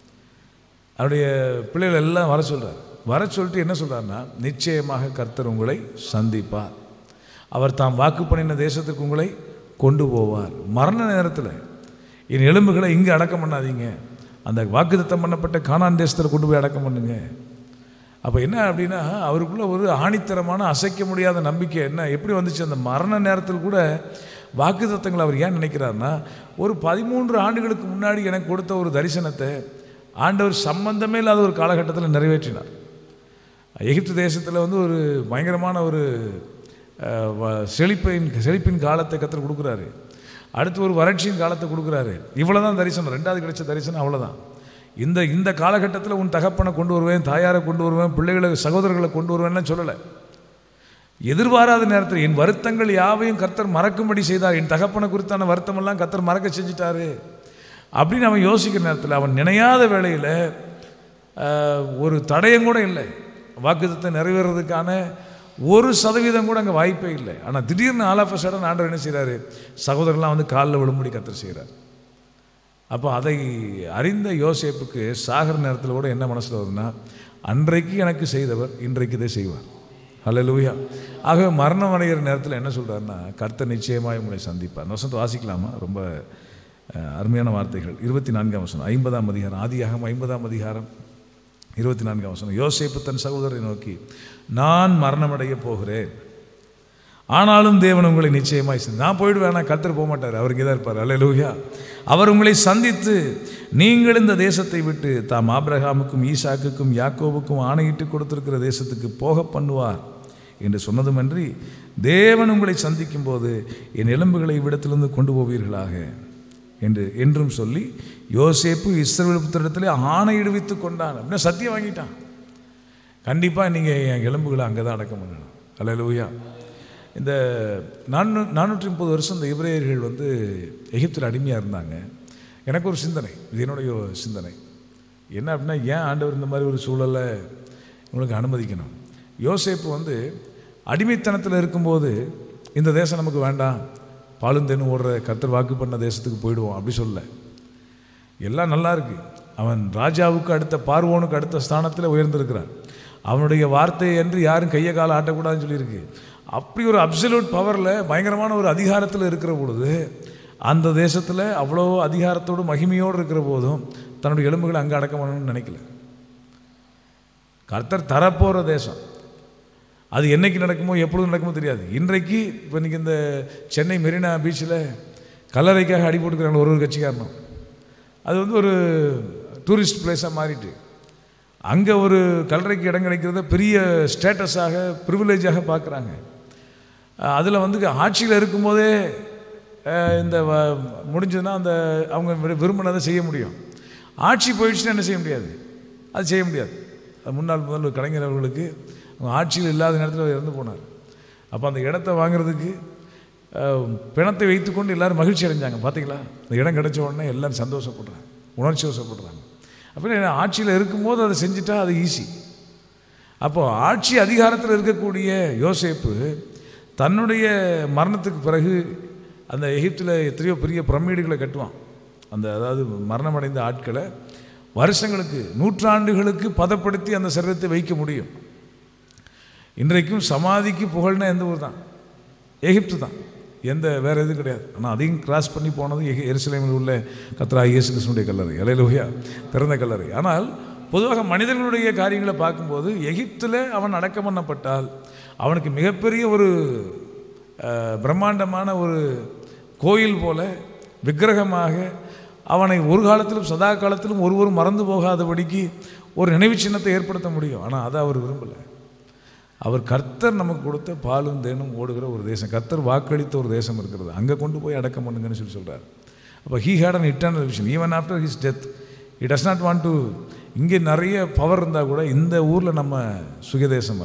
அவருடைய பிள்ளைகள் எல்லாம் வர சொல்றார் வர சொல்லிட்டு என்ன சொல்றாருன்னா நிச்சயமாக கர்த்தர் உங்களை சந்திப்பார் அவர் தாம் வாக்கு பண்ணின தேசத்துக்கு உங்களை கொண்டு போவார் மரண நேரத்தில் என் எலும்புகளை இங்கே அடக்கம் பண்ணாதீங்க அந்த வாக்குத்தத்தம் பண்ணப்பட்ட கானான் தேசத்தில் கொண்டு போய் அடக்கம் பண்ணுங்க அப்போ என்ன அப்படின்னா அவருக்குள்ள ஒரு ஆணித்தரமான அசைக்க முடியாத நம்பிக்கை என்ன எப்படி வந்துச்சு அந்த மரண நேரத்தில் கூட வாக்குத்தத்தங்களை அவர் ஏன் நினைக்கிறாருன்னா ஒரு பதிமூன்று ஆண்டுகளுக்கு முன்னாடி எனக்கு கொடுத்த ஒரு தரிசனத்தை ஆண்டவர் சம்பந்தமே இல்லாத ஒரு காலகட்டத்தில் நிறைவேற்றினார் எகிப்து தேசத்தில் வந்து ஒரு பயங்கரமான ஒரு அஹ், வ- செழிப்பின் செழிப்பின் காலத்தை கத்தர் கொடுக்குறாரு அடுத்து ஒரு வறட்சியின் காலத்தை கொடுக்குறாரு இவ்வளோதான் தரிசனம் ரெண்டாவது கிடைச்ச தரிசனம் அவ்வளோதான் இந்த இந்த காலகட்டத்தில் உன் தகப்பனை கொண்டு வருவேன் தாயாரை கொண்டு வருவேன் பிள்ளைகளை சகோதரர்களை கொண்டு வருவேன்லாம் சொல்லலை எதிர்பாராத நேரத்தில் என் வருத்தங்கள் யாவையும் கர்த்தர் மறக்கும்படி செய்தார் என் தகப்பனை குறித்தான வருத்தமெல்லாம் கர்த்தர் மறக்க செஞ்சிட்டாரு அப்படின்னு அவன் யோசிக்கிற நேரத்தில் அவன் நினையாத வேளையில் ஆஹ், ஒரு தடயம் கூட இல்லை வாக்குத்தத்தை நிறைவேறதுக்கான ஒரு சதவீதம் கூட அங்கே வாய்ப்பே இல்லை ஆனால் திடீர்னு ஆல் ஆஃப் சடன் ஆண்டவர் என்ன செய்கிறாரு சகோதரர்லாம் வந்து காலில் விழும்படி கர்த்தர் செய்கிறார் அப்போ அதை அறிந்த யோசேப்புக்கு சாகர நேரத்தில் கூட என்ன மனசில் வருதுன்னா அன்றைக்கு எனக்கு செய்தவர் இன்றைக்கு இதை செய்வார் ஹalleluya ஆகவே மரணம் அடைகிற நேரத்தில் என்ன சொல்றாருன்னா கர்த்தர் நிச்சயமாய் உங்களை சந்திப்பார் அந்த வசனத்தை வாசிக்கலாமா ரொம்ப அஹ், அருமையான வார்த்தைகள் இருபத்தி நான்காம் வசனம் ஐம்பதாம் அதிகாரம் ஆதியாகம் ஐம்பதாம் அதிகாரம் இருபத்தி நான்காம் வசனம் யோசேப்பு தன் சகோதரரை நோக்கி நான் மரணமடைய போகிறேன் ஆனாலும் தேவன் உங்களை நிச்சயமாய் சந்தி நான் போயிடுவேன் ஆனால் கத்தர் போக மாட்டார் அவர் இங்கே தான் இருப்பார் அல்லேலூயா அவர் உங்களை சந்தித்து நீங்கள் இந்த தேசத்தை விட்டு தாம் ஆபிரகாமுக்கும் ஈசாக்குக்கும் யாக்கோவுக்கும் ஆணையிட்டு கொடுத்திருக்கிற தேசத்துக்கு போக பண்ணுவார் என்று சொன்னதுமன்றி தேவன் உங்களை சந்திக்கும் போது என் எலும்புகளை இவ்விடத்திலிருந்து கொண்டு போவீர்களாக என்று என்றும் சொல்லி யோசேப்பு இஸ்ரவேல் புத்திரத்திலே ஆணையிடுவித்து கொண்டான் அப்படின்னா சத்தியம் வாங்கிட்டான் கண்டிப்பாக நீங்கள் என் எலும்புகளை அங்கே தான் அடக்கம் பண்ணணும் அல்லேலூயா இந்த நானூ நானூற்றி முப்பது வருஷம் இந்த இப்ரேயர்கள் வந்து எகிப்தில் அடிமையாக இருந்தாங்க எனக்கு ஒரு சிந்தனை இது என்னுடைய ஒரு சிந்தனை என்ன அப்படின்னா ஏன் ஆண்டவர் இந்த மாதிரி ஒரு சூழலை உங்களுக்கு அனுமதிக்கணும் யோசேப்பு வந்து அடிமைத்தனத்தில் இருக்கும்போது இந்த தேசம் நமக்கு வேண்டாம் பாலும் தேனும் ஓடுற கர்த்தர் வாக்கு பண்ண தேசத்துக்கு போயிடுவோம் அப்படி சொல்லல எல்லாம் நல்லா இருக்கு அவன் ராஜாவுக்கு அடுத்த பார்வோனுக்கு அடுத்த ஸ்தானத்தில் உயர்ந்திருக்கிறான் அவனுடைய வார்த்தை என்று யாரும் கையை காலை ஆட்டக்கூடாதுன்னு சொல்லியிருக்கு அப்படி ஒரு அப்சல்யூட் பவரில் பயங்கரமான ஒரு அதிகாரத்தில் இருக்கிற பொழுது அந்த தேசத்தில் அவ்வளோ அதிகாரத்தோடு மகிமையோடு இருக்கிற போதும் தன்னுடைய எலும்புகளை அங்கே அடக்கம் பண்ணணும்னு நினைக்கல கர்த்தர் தரப்போகிற தேசம் அது என்னைக்கு நடக்குமோ எப்பொழுது நடக்குமோ தெரியாது இன்றைக்கு இப்போ இன்றைக்கி இந்த சென்னை மெரினா பீச்சில் கல்லறைக்காக அடி போட்டுக்கிறாங்க ஒரு ஒரு கட்சிக்காரனும் அது வந்து ஒரு டூரிஸ்ட் பிளேஸாக மாறிட்டு அங்கே ஒரு கல்லறைக்கு இடம் கிடைக்கிறத பெரிய ஸ்டேட்டஸாக ப்ரிவிலேஜாக பார்க்குறாங்க அதில் வந்து ஆட்சியில் இருக்கும்போதே அஹ், இந்த வ- முடிஞ்சதுன்னா அந்த அவங்க விரு- விரும்பினதை செய்ய முடியும் ஆட்சி போயிடுச்சுன்னா என்ன செய்ய முடியாது அது செய்ய முடியாது அது முன்னாள் முதல்வர் கலைஞர் அவர்களுக்கு அவங்க ஆட்சியில் இல்லாத நேரத்தில் அவர் இறந்து போனார் அப்போ அந்த இடத்த வாங்குறதுக்கு அஹ், பிணத்தை வைத்துக்கொண்டு எல்லாரும் மகிழ்ச்சி அடைஞ்சாங்க பார்த்தீங்களா இந்த இடம் கிடைச்ச உடனே எல்லாரும் சந்தோஷப்படுறாங்க உணர்ச்சி வசப்படுறாங்க அப்புறம் ஆட்சியில் இருக்கும்போது அதை செஞ்சுட்டா அது ஈஸி அப்போ ஆட்சி அதிகாரத்தில் இருக்கக்கூடிய யோசேப்பு தன்னுடைய மரணத்துக்கு பிறகு அந்த எகிப்தில் எத்தனையோ பெரிய பிரமிடுகளை கட்டுவான் அந்த அதாவது மரணமடைந்த ஆட்களை வருஷங்களுக்கு நூற்றாண்டுகளுக்கு பதப்படுத்தி அந்த சரீரத்தை வைக்க முடியும் இன்றைக்கும் சமாதிக்கு புகழ்னா எந்த ஊர் தான் எகிப்து தான் எந்த வேற எதுவும் கிடையாது ஆனால் அதையும் கிராஸ் பண்ணி போனது எகி- எருசலேமில் உள்ள கத்ரா இயேசு கிருஷ்ணனுடைய கல்லறை அலையிலோயா திறந்த கல்லறை ஆனால் பொதுவாக மனிதர்களுடைய காரியங்களை பார்க்கும்போது எகிப்தில் அவன் அடக்கம் பண்ணப்பட்டால் அவனுக்கு மிகப்பெரிய ஒரு அஹ், பிரம்மாண்டமான ஒரு கோயில் போல விக்கிரகமாக அவனை ஒரு காலத்திலும் சதா காலத்திலும் ஒருவரும் மறந்து போகாதபடிக்கு ஒரு நினைவு சின்னத்தை ஏற்படுத்த முடியும் ஆனால் அதை அவர் விரும்பலை அவர் கர்த்தர் நமக்கு கொடுத்த பாலும் தேனும் ஓடுகிற ஒரு தேசம் கர்த்தர் வாக்களித்த ஒரு தேசம் இருக்கிறது அங்கே கொண்டு போய் அடக்கம் பண்ணுங்கன்னு சொல்லி சொல்கிறார் அப்போ he had an eternal vision even after his death it does not want to இங்கே நிறைய பவர் இருந்தால் கூட இந்த ஊரில் நம்ம சுயதேசம் அல்ல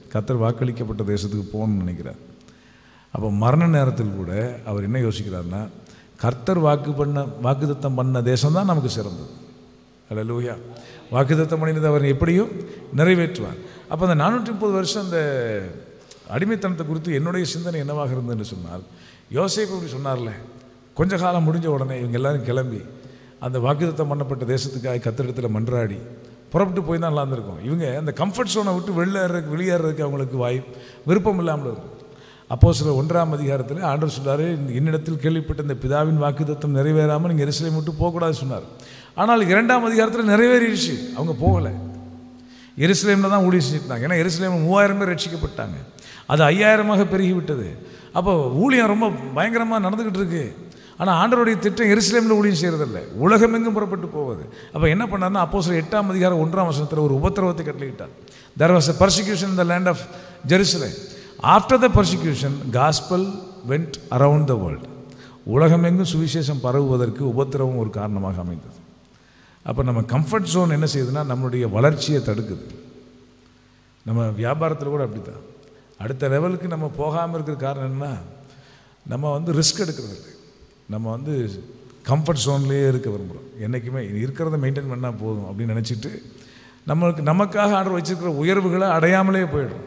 கத்தர் வாக்களிக்கப்பட்ட தேசத்துக்கு போகணும்னு நினைக்கிறார் அப்போ மரண நேரத்தில் கூட அவர் என்ன யோசிக்கிறார்னா கர்த்தர் வாக்கு பண்ண வாக்குத்தத்தம் பண்ண தேசம் தான் நமக்கு சிறந்தது அல்லூயா வாக்குத்தத்தம் பண்ணினது அவர் எப்படியும் நிறைவேற்றுவார் அப்போ அந்த நானூற்றி முப்பது வருஷம் அந்த அடிமைத்தனத்தை குறித்து என்னுடைய சிந்தனை என்னவாக இருந்ததுன்னு சொன்னால் யோசேப்பு இப்படி சொன்னார்ல கொஞ்ச காலம் முடிஞ்ச உடனே இவங்க எல்லாரும் கிளம்பி அந்த வாக்குத்தத்தம் பண்ணப்பட்ட தேசத்துக்காக கத்திரத்தில் மன்றாடி புறப்பட்டு போய் தான் நல்லா இருந்திருக்கும் இவங்க அந்த கம்ஃபர்ட் ஜோனை விட்டு வெளியேறதுக்கு வெளியேறதுக்கு அவங்களுக்கு வாய்ப்பு விருப்பம் இல்லாமல் இருக்கும் அப்போ சில ஒன்றாம் அதிகாரத்தில் ஆண்டவர் சொல்றாரு இந்த என்னிடத்தில் கேள்விப்பட்ட இந்த பிதாவின் வாக்குத்தத்தம் நிறைவேறாமல் நீங்கள் எரிசலை மட்டும் போகக்கூடாது சொன்னார் ஆனால் இரண்டாம் அதிகாரத்தில் நிறைவேறிடுச்சு அவங்க போகலை எருசலேமில் தான் ஊழியம் செஞ்சுட்டாங்க ஏன்னா எருசலேமில் மூவாயிரம் பேர் ரட்சிக்கப்பட்டாங்க அது ஐயாயிரமாக பெருகி விட்டது அப்போ ஊழியம் ரொம்ப பயங்கரமாக நடந்துக்கிட்டு இருக்கு ஆனால் ஆண்டவருடைய திட்டம் எருசலேமில் ஊழியம் செய்கிறதில்ல உலகமெங்கும் புறப்பட்டு போவது அப்போ என்ன பண்ணார்னா அப்போ சில எட்டாம் அதிகாரம் ஒன்றாம் வருஷத்தில் ஒரு உபத்திரவத்தை கட்டளையிட்டார் தெர் வாஸ் அ பர்சிக்யூஷன் இந்த land of Jerusalem after the persecution gospel went around the world உலகமெங்கும் சுவிசேஷம் பரவுவதற்கு உபத்திரவம் ஒரு காரணமாக அமைந்தது அப்போ நம்ம கம்ஃபர்ட் ஜோன் என்ன செய்யுதுன்னா நம்மளுடைய வளர்ச்சியை தடுக்குது நம்ம வியாபாரத்தில் கூட அப்படி தான் அடுத்த லெவலுக்கு நம்ம போகாமல் இருக்கிற காரணம் என்னன்னா நம்ம வந்து ரிஸ்க் எடுக்கிறது இல்லை நம்ம வந்து கம்ஃபர்ட் ஜோன்லேயே இருக்க விரும்புகிறோம் என்றைக்குமே இது இருக்கிறத மெயின்டைன் பண்ணால் போதும் அப்படின்னு நினச்சிட்டு நம்மளுக்கு நமக்காக ஆர்டர் வச்சிருக்கிற உயர்வுகளை அடையாமலே போயிடும்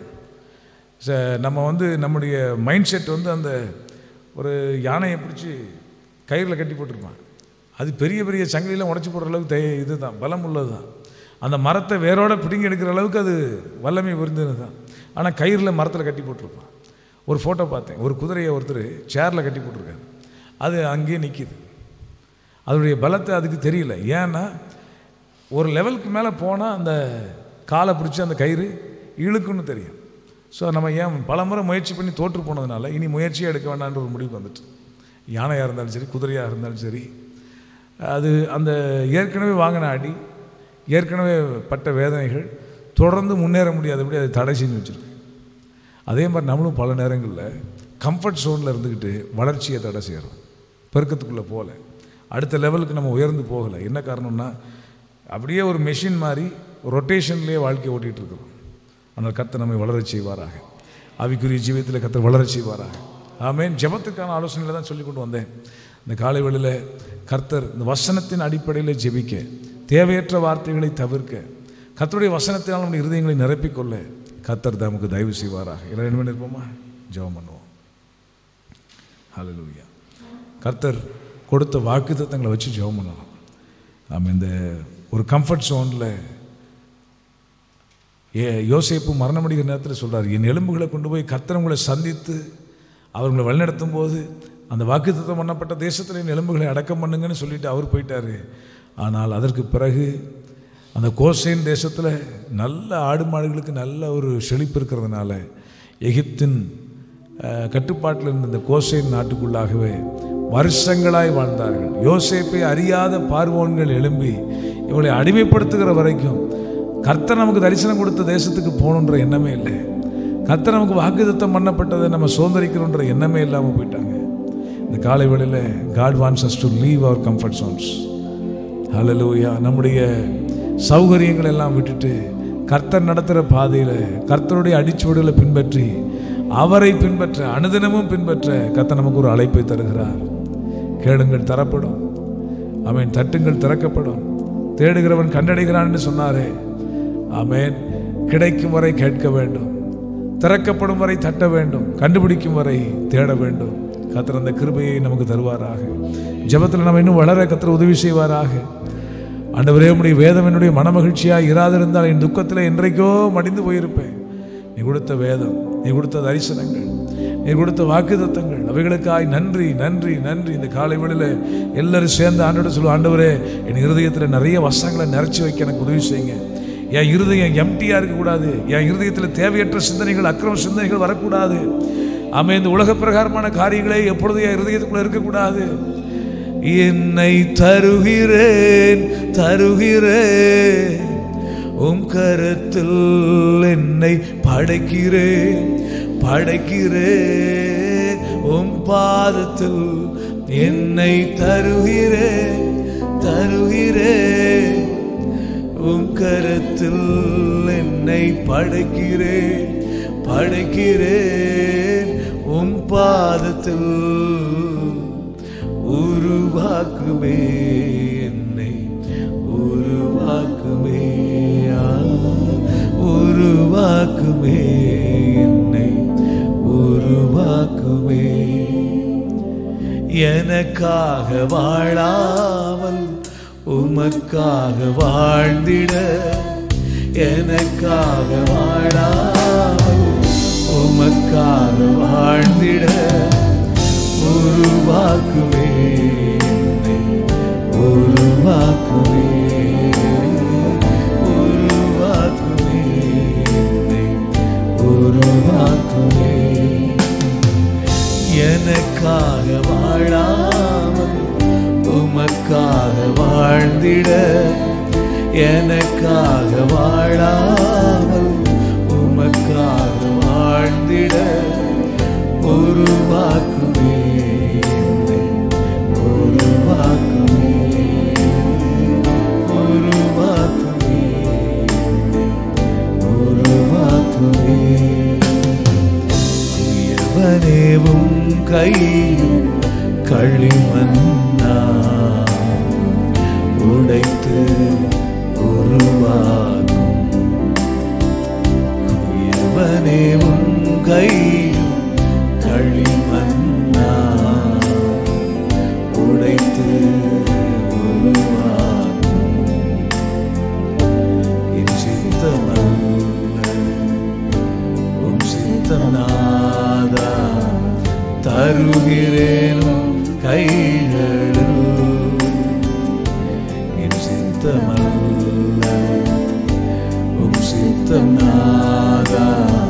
ச நம்ம வந்து நம்முடைய மைண்ட் செட் வந்து அந்த ஒரு யானையை பிடிச்சி கயிறில் கட்டி போட்டிருப்பான் அது பெரிய பெரிய சங்கிலிலாம் உடச்சி போடுற அளவுக்கு தய இது தான் பலம் உள்ளது தான் அந்த மரத்தை வேரோட பிடுங்கி எடுக்கிற அளவுக்கு அது வல்லமை புரிந்தது தான் ஆனால் கயிறில் மரத்தில் கட்டி போட்டிருப்பான் ஒரு ஃபோட்டோ பார்த்தேன் ஒரு குதிரையை ஒருத்தர் சேரில் கட்டி போட்டிருக்காரு அது அங்கேயே நிற்கிது அதனுடைய பலத்தை அதுக்கு தெரியல ஏன்னா ஒரு லெவலுக்கு மேலே போனால் அந்த காலை பிடிச்சி அந்த கயிறு இழுக்குன்னு தெரியும் ஸோ நம்ம ஏன் பலமுறை முயற்சி பண்ணி தோற்று போனதுனால இனி முயற்சியே எடுக்க வேண்டான்ற ஒரு முடிவுக்கு வந்துட்டு யானையாக இருந்தாலும் சரி குதிரையாக இருந்தாலும் சரி அது அந்த ஏற்கனவே வாங்கின அடி ஏற்கனவே பட்ட வேதனைகள் தொடர்ந்து முன்னேற முடியாதபடி அதை தடை செஞ்சு வச்சுருக்கு அதே மாதிரி நம்மளும் பல நேரங்களில் கம்ஃபர்ட் ஜோனில் இருந்துக்கிட்டு வளர்ச்சியை தடை செய்கிறோம் பெருக்கத்துக்குள்ளே போகல அடுத்த லெவலுக்கு நம்ம உயர்ந்து போகலை என்ன காரணம்னா அப்படியே ஒரு மெஷின் மாதிரி ரொட்டேஷன்லேயே வாழ்க்கையை ஓட்டிகிட்டு இருக்கிறோம் ஆனால் கர்த்தர் நம்மை வளரச் செய்வாராக ஆவிக்குரிய ஜீவியத்தில் கர்த்தர் வளரச் செய்வாராக ஆமேன் ஜெபத்துக்கான ஆலோசனையில் தான் சொல்லி கொண்டு வந்தேன் இந்த காலை வேளையில் கர்த்தர் இந்த வசனத்தின் அடிப்படையில் ஜெபிக்க தேவையற்ற வார்த்தைகளை தவிர்க்க கர்த்தருடைய வசனத்தினால் நம்முடைய இருதயங்களை நிரப்பிக்கொள்ள கர்த்தர் நமக்கு தயவு செய்வாராக இல்லை என்ன இருப்போமா ஜெபம் பண்ணுவோம் ஹalleluya கர்த்தர் கொடுத்த வாக்குத்தத்தங்களை வச்சு ஜெபம் பண்ணலாம் ஆமாம் இந்த ஒரு கம்ஃபர்ட் ஜோனில் ஏ யோசேப்பு மரணமடைகிற நேரத்தில் சொல்றார் என் எலும்புகளை கொண்டு போய் கர்த்தர் உங்களை சந்தித்து அவர்களை வழிநடத்தும் போது அந்த வாக்குத்தத்தம் பண்ணப்பட்ட தேசத்தில் என் எலும்புகளை அடக்கம் பண்ணுங்கன்னு சொல்லிட்டு அவர் போயிட்டாரு ஆனால் அதற்கு பிறகு அந்த கோசைன் தேசத்தில் நல்ல ஆடு மாடுகளுக்கு நல்ல ஒரு செழிப்பு இருக்கிறதுனால எகிப்தின் அஹ், கட்டுப்பாட்டில் இருந்த இந்த கோசைன் நாட்டுக்குள்ளாகவே வருஷங்களாய் வாழ்ந்தார்கள் யோசேப்பை அறியாத பார்வோன்கள் எழும்பி இவளை அடிமைப்படுத்துகிற வரைக்கும் கர்த்தர் நமக்கு தரிசனம் கொடுத்த தேசத்துக்கு போகணுன்ற எண்ணமே இல்லை கர்த்தர் நமக்கு வாக்குத்தத்தம் பண்ணப்பட்டதை நம்ம சுதந்திரிக்கணுன்ற எண்ணமே இல்லாமல் போயிட்டாங்க இந்த காலை வேளையில் God wants us to leave our comfort zones ஹalleluya நம்முடைய சௌகரியங்கள் எல்லாம் விட்டுட்டு கர்த்தர் நடத்துகிற பாதையில் கர்த்தருடைய அடிச்சுவடுகளை பின்பற்றி அவரை பின்பற்ற அனுதினமும் பின்பற்ற கர்த்தர் நமக்கு ஒரு அழைப்பை தருகிறார் கேளுங்கள் தரப்படும் ஆமென் தட்டுங்கள் திறக்கப்படும் தேடுகிறவன் கண்டடைகிறான் என்று சொன்னாரே ஆமென் கிடைக்கும் வரை கேட்க வேண்டும் திறக்கப்படும் வரை தட்ட வேண்டும் கண்டுபிடிக்கும் வரை தேட வேண்டும் கத்தர் அந்த கிருபையை நமக்கு தருவாராக ஜெபத்தில் நம்ம இன்னும் வளர கத்தர் உதவி செய்வாராக ஆண்டவரே உம்முடைய வேதம் என்னுடைய மனமகிழ்ச்சியாக இராதிருந்தால் என் துக்கத்தில் என்றைக்கோ மடிந்து போயிருப்பேன் நீ கொடுத்த வேதம் நீ கொடுத்த தரிசனங்கள் நீ கொடுத்த வாக்குத்தத்தங்கள் அவைகளுக்காய் நன்றி நன்றி நன்றி இந்த காலை வேளையில் எல்லாரும் சேர்ந்து ஆண்டோட சொல்லுவோம் ஆண்டவரே என் இருதயத்தில் நிறைய வசனங்களை நிறைச்சி வைக்க எனக்கு உதவி செய்யுங்க என் இருதயம் எம்டியாக இருக்கக்கூடாது என் இருதயத்தில் தேவையற்ற சிந்தனைகள் அக்கிரம சிந்தனைகள் வரக்கூடாது ஆமாம் இந்த உலக பிரகாரமான காரியங்களே எப்பொழுதும் என் இருதயத்துக்குள்ள இருக்கக்கூடாது என்னை தருகிறேன் தருகிறேன் உம் கரத்தில் என்னை படைக்கிறேன் படைக்கிறேன் உம் பாதத்தில் என்னை தருகிறேன் தருகிறேன் உம் கரத்தில் என்னை படைக்கிறேன் படைக்கிறேன் உம் பாதத்தில் உருவாக்குமே என்னை உருவாக்குமே ஆ, உருவாக்குமே என்னை உருவாக்குமே எனக்காக வாழாமல் உமக்காக வாழ்ந்திட எனக்காக வாழாமல் உமக்காக வாழ்ந்திட உருவாக்குவே என்னை, உருவாக்குவே உருவாக்குவே என்னை, உருவாக்குவே எனக்காக வாழாமல் உமக்காக வாழ்ந்திட எனக்காக வாழாமல் உமக்காக வாழ்ந்திட உருவாக்குமே என்னை, உருவாக்குமே உருவாக்குமே என்னை, உருவாக்குமே எவனேவும் கையும் களிமண்ணா உடைத்து உருவாகும் எவனேவும் கையும் களிமண்ணா உடைத்து உருவாகும் என் சித்தமல்ல உம் சித்தநாதா தருகிறேனும் கைகளில் என் சித்தமல்ல உம் சித்தநாதா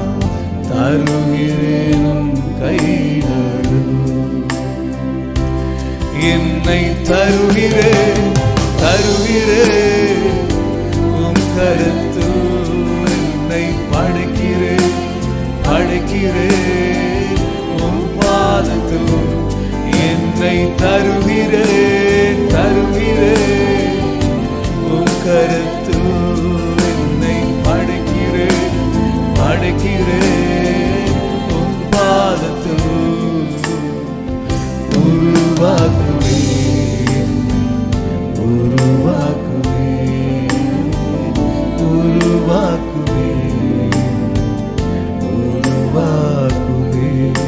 தருகிறேனும் கைகளில் என்னை தருகிறேன் தருகிறேன் உம் கருத்து என்னை படைக்கிறேன் படைக்கிறேன் உம் பாதத்தில் என்னை தருகிறேன் தருகிறேன் உம் கருத்து என்னை படைக்கிறேன் படைக்கிறேன் உம் பாதத்தில் உருவாக்குவே உருவாக்குவே உருவாக்குவே உருவாக்குவே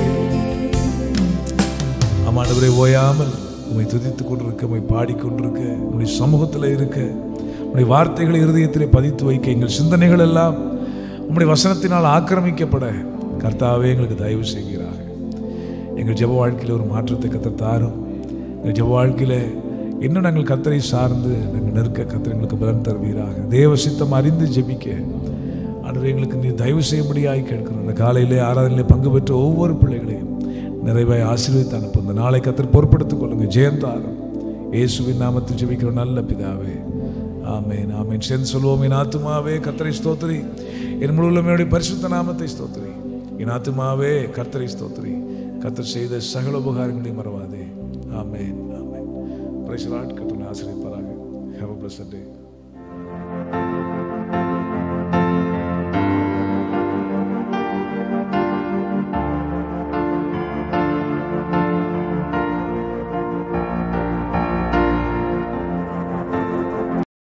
ஆமாண்டவரே ஓயாமல் உம்மை துதித்துக் கொண்டிருக்க உம்மை பாடிக்கொண்டிருக்க உம்முடைய சமூகத்தில் இருக்க உம்முடைய வார்த்தைகளை இருதயத்திலே பதித்து வைக்க எங்கள் சிந்தனைகள் எல்லாம் உம்முடைய வசனத்தினால் ஆக்கிரமிக்கப்பட கர்த்தாவே எங்களுக்கு தயவு செய்கிறார் எங்கள் ஜெப வாழ்க்கையில் ஒரு மாற்றத்தை கத்த தாரும் எங்கள் ஜெப வாழ்க்கையில் இன்னும் நாங்கள் கத்தரை சார்ந்து நாங்கள் நெருக்க கத்தர் எங்களுக்கு பலன் தருவீராக தேவ சித்தம் அறிந்து ஜெபிக்க ஆண்டவரே எங்களுக்கு நீ தயவு செய்யும்படியாய் கேட்கிறோம் இந்த காலையிலே ஆராதனையிலே பங்கு பெற்ற ஒவ்வொரு பிள்ளைகளையும் நிறைவாய் ஆசீர்வதித்து அனுப்பும் இந்த நாளை கத்தர் பொறுப்படுத்திக் கொள்ளுங்க ஜெயந்தாரம் இயேசுவின் நாமத்தில் ஜெபிக்கிற நல்ல பிதாவே ஆமென் ஆமென் சேர்ந்து சொல்லுவோம் என் ஆத்துமாவே கர்த்தரை ஸ்தோத்திரி என் முழுவதுமையுடைய பரிசுத்த நாமத்தை ஸ்தோத்திரி என் ஆத்துமாவே கர்த்தரை ஸ்தோத்திரி கர்த்தர் செய்த சகல உபகாரங்களையும் மறவாதே ஆமென் ஆமென் பிரைஸ் லார்ட் கர்த்தர் ஆசிரியப்பாராக ஹேவ் அ பிளஸ்ட் டே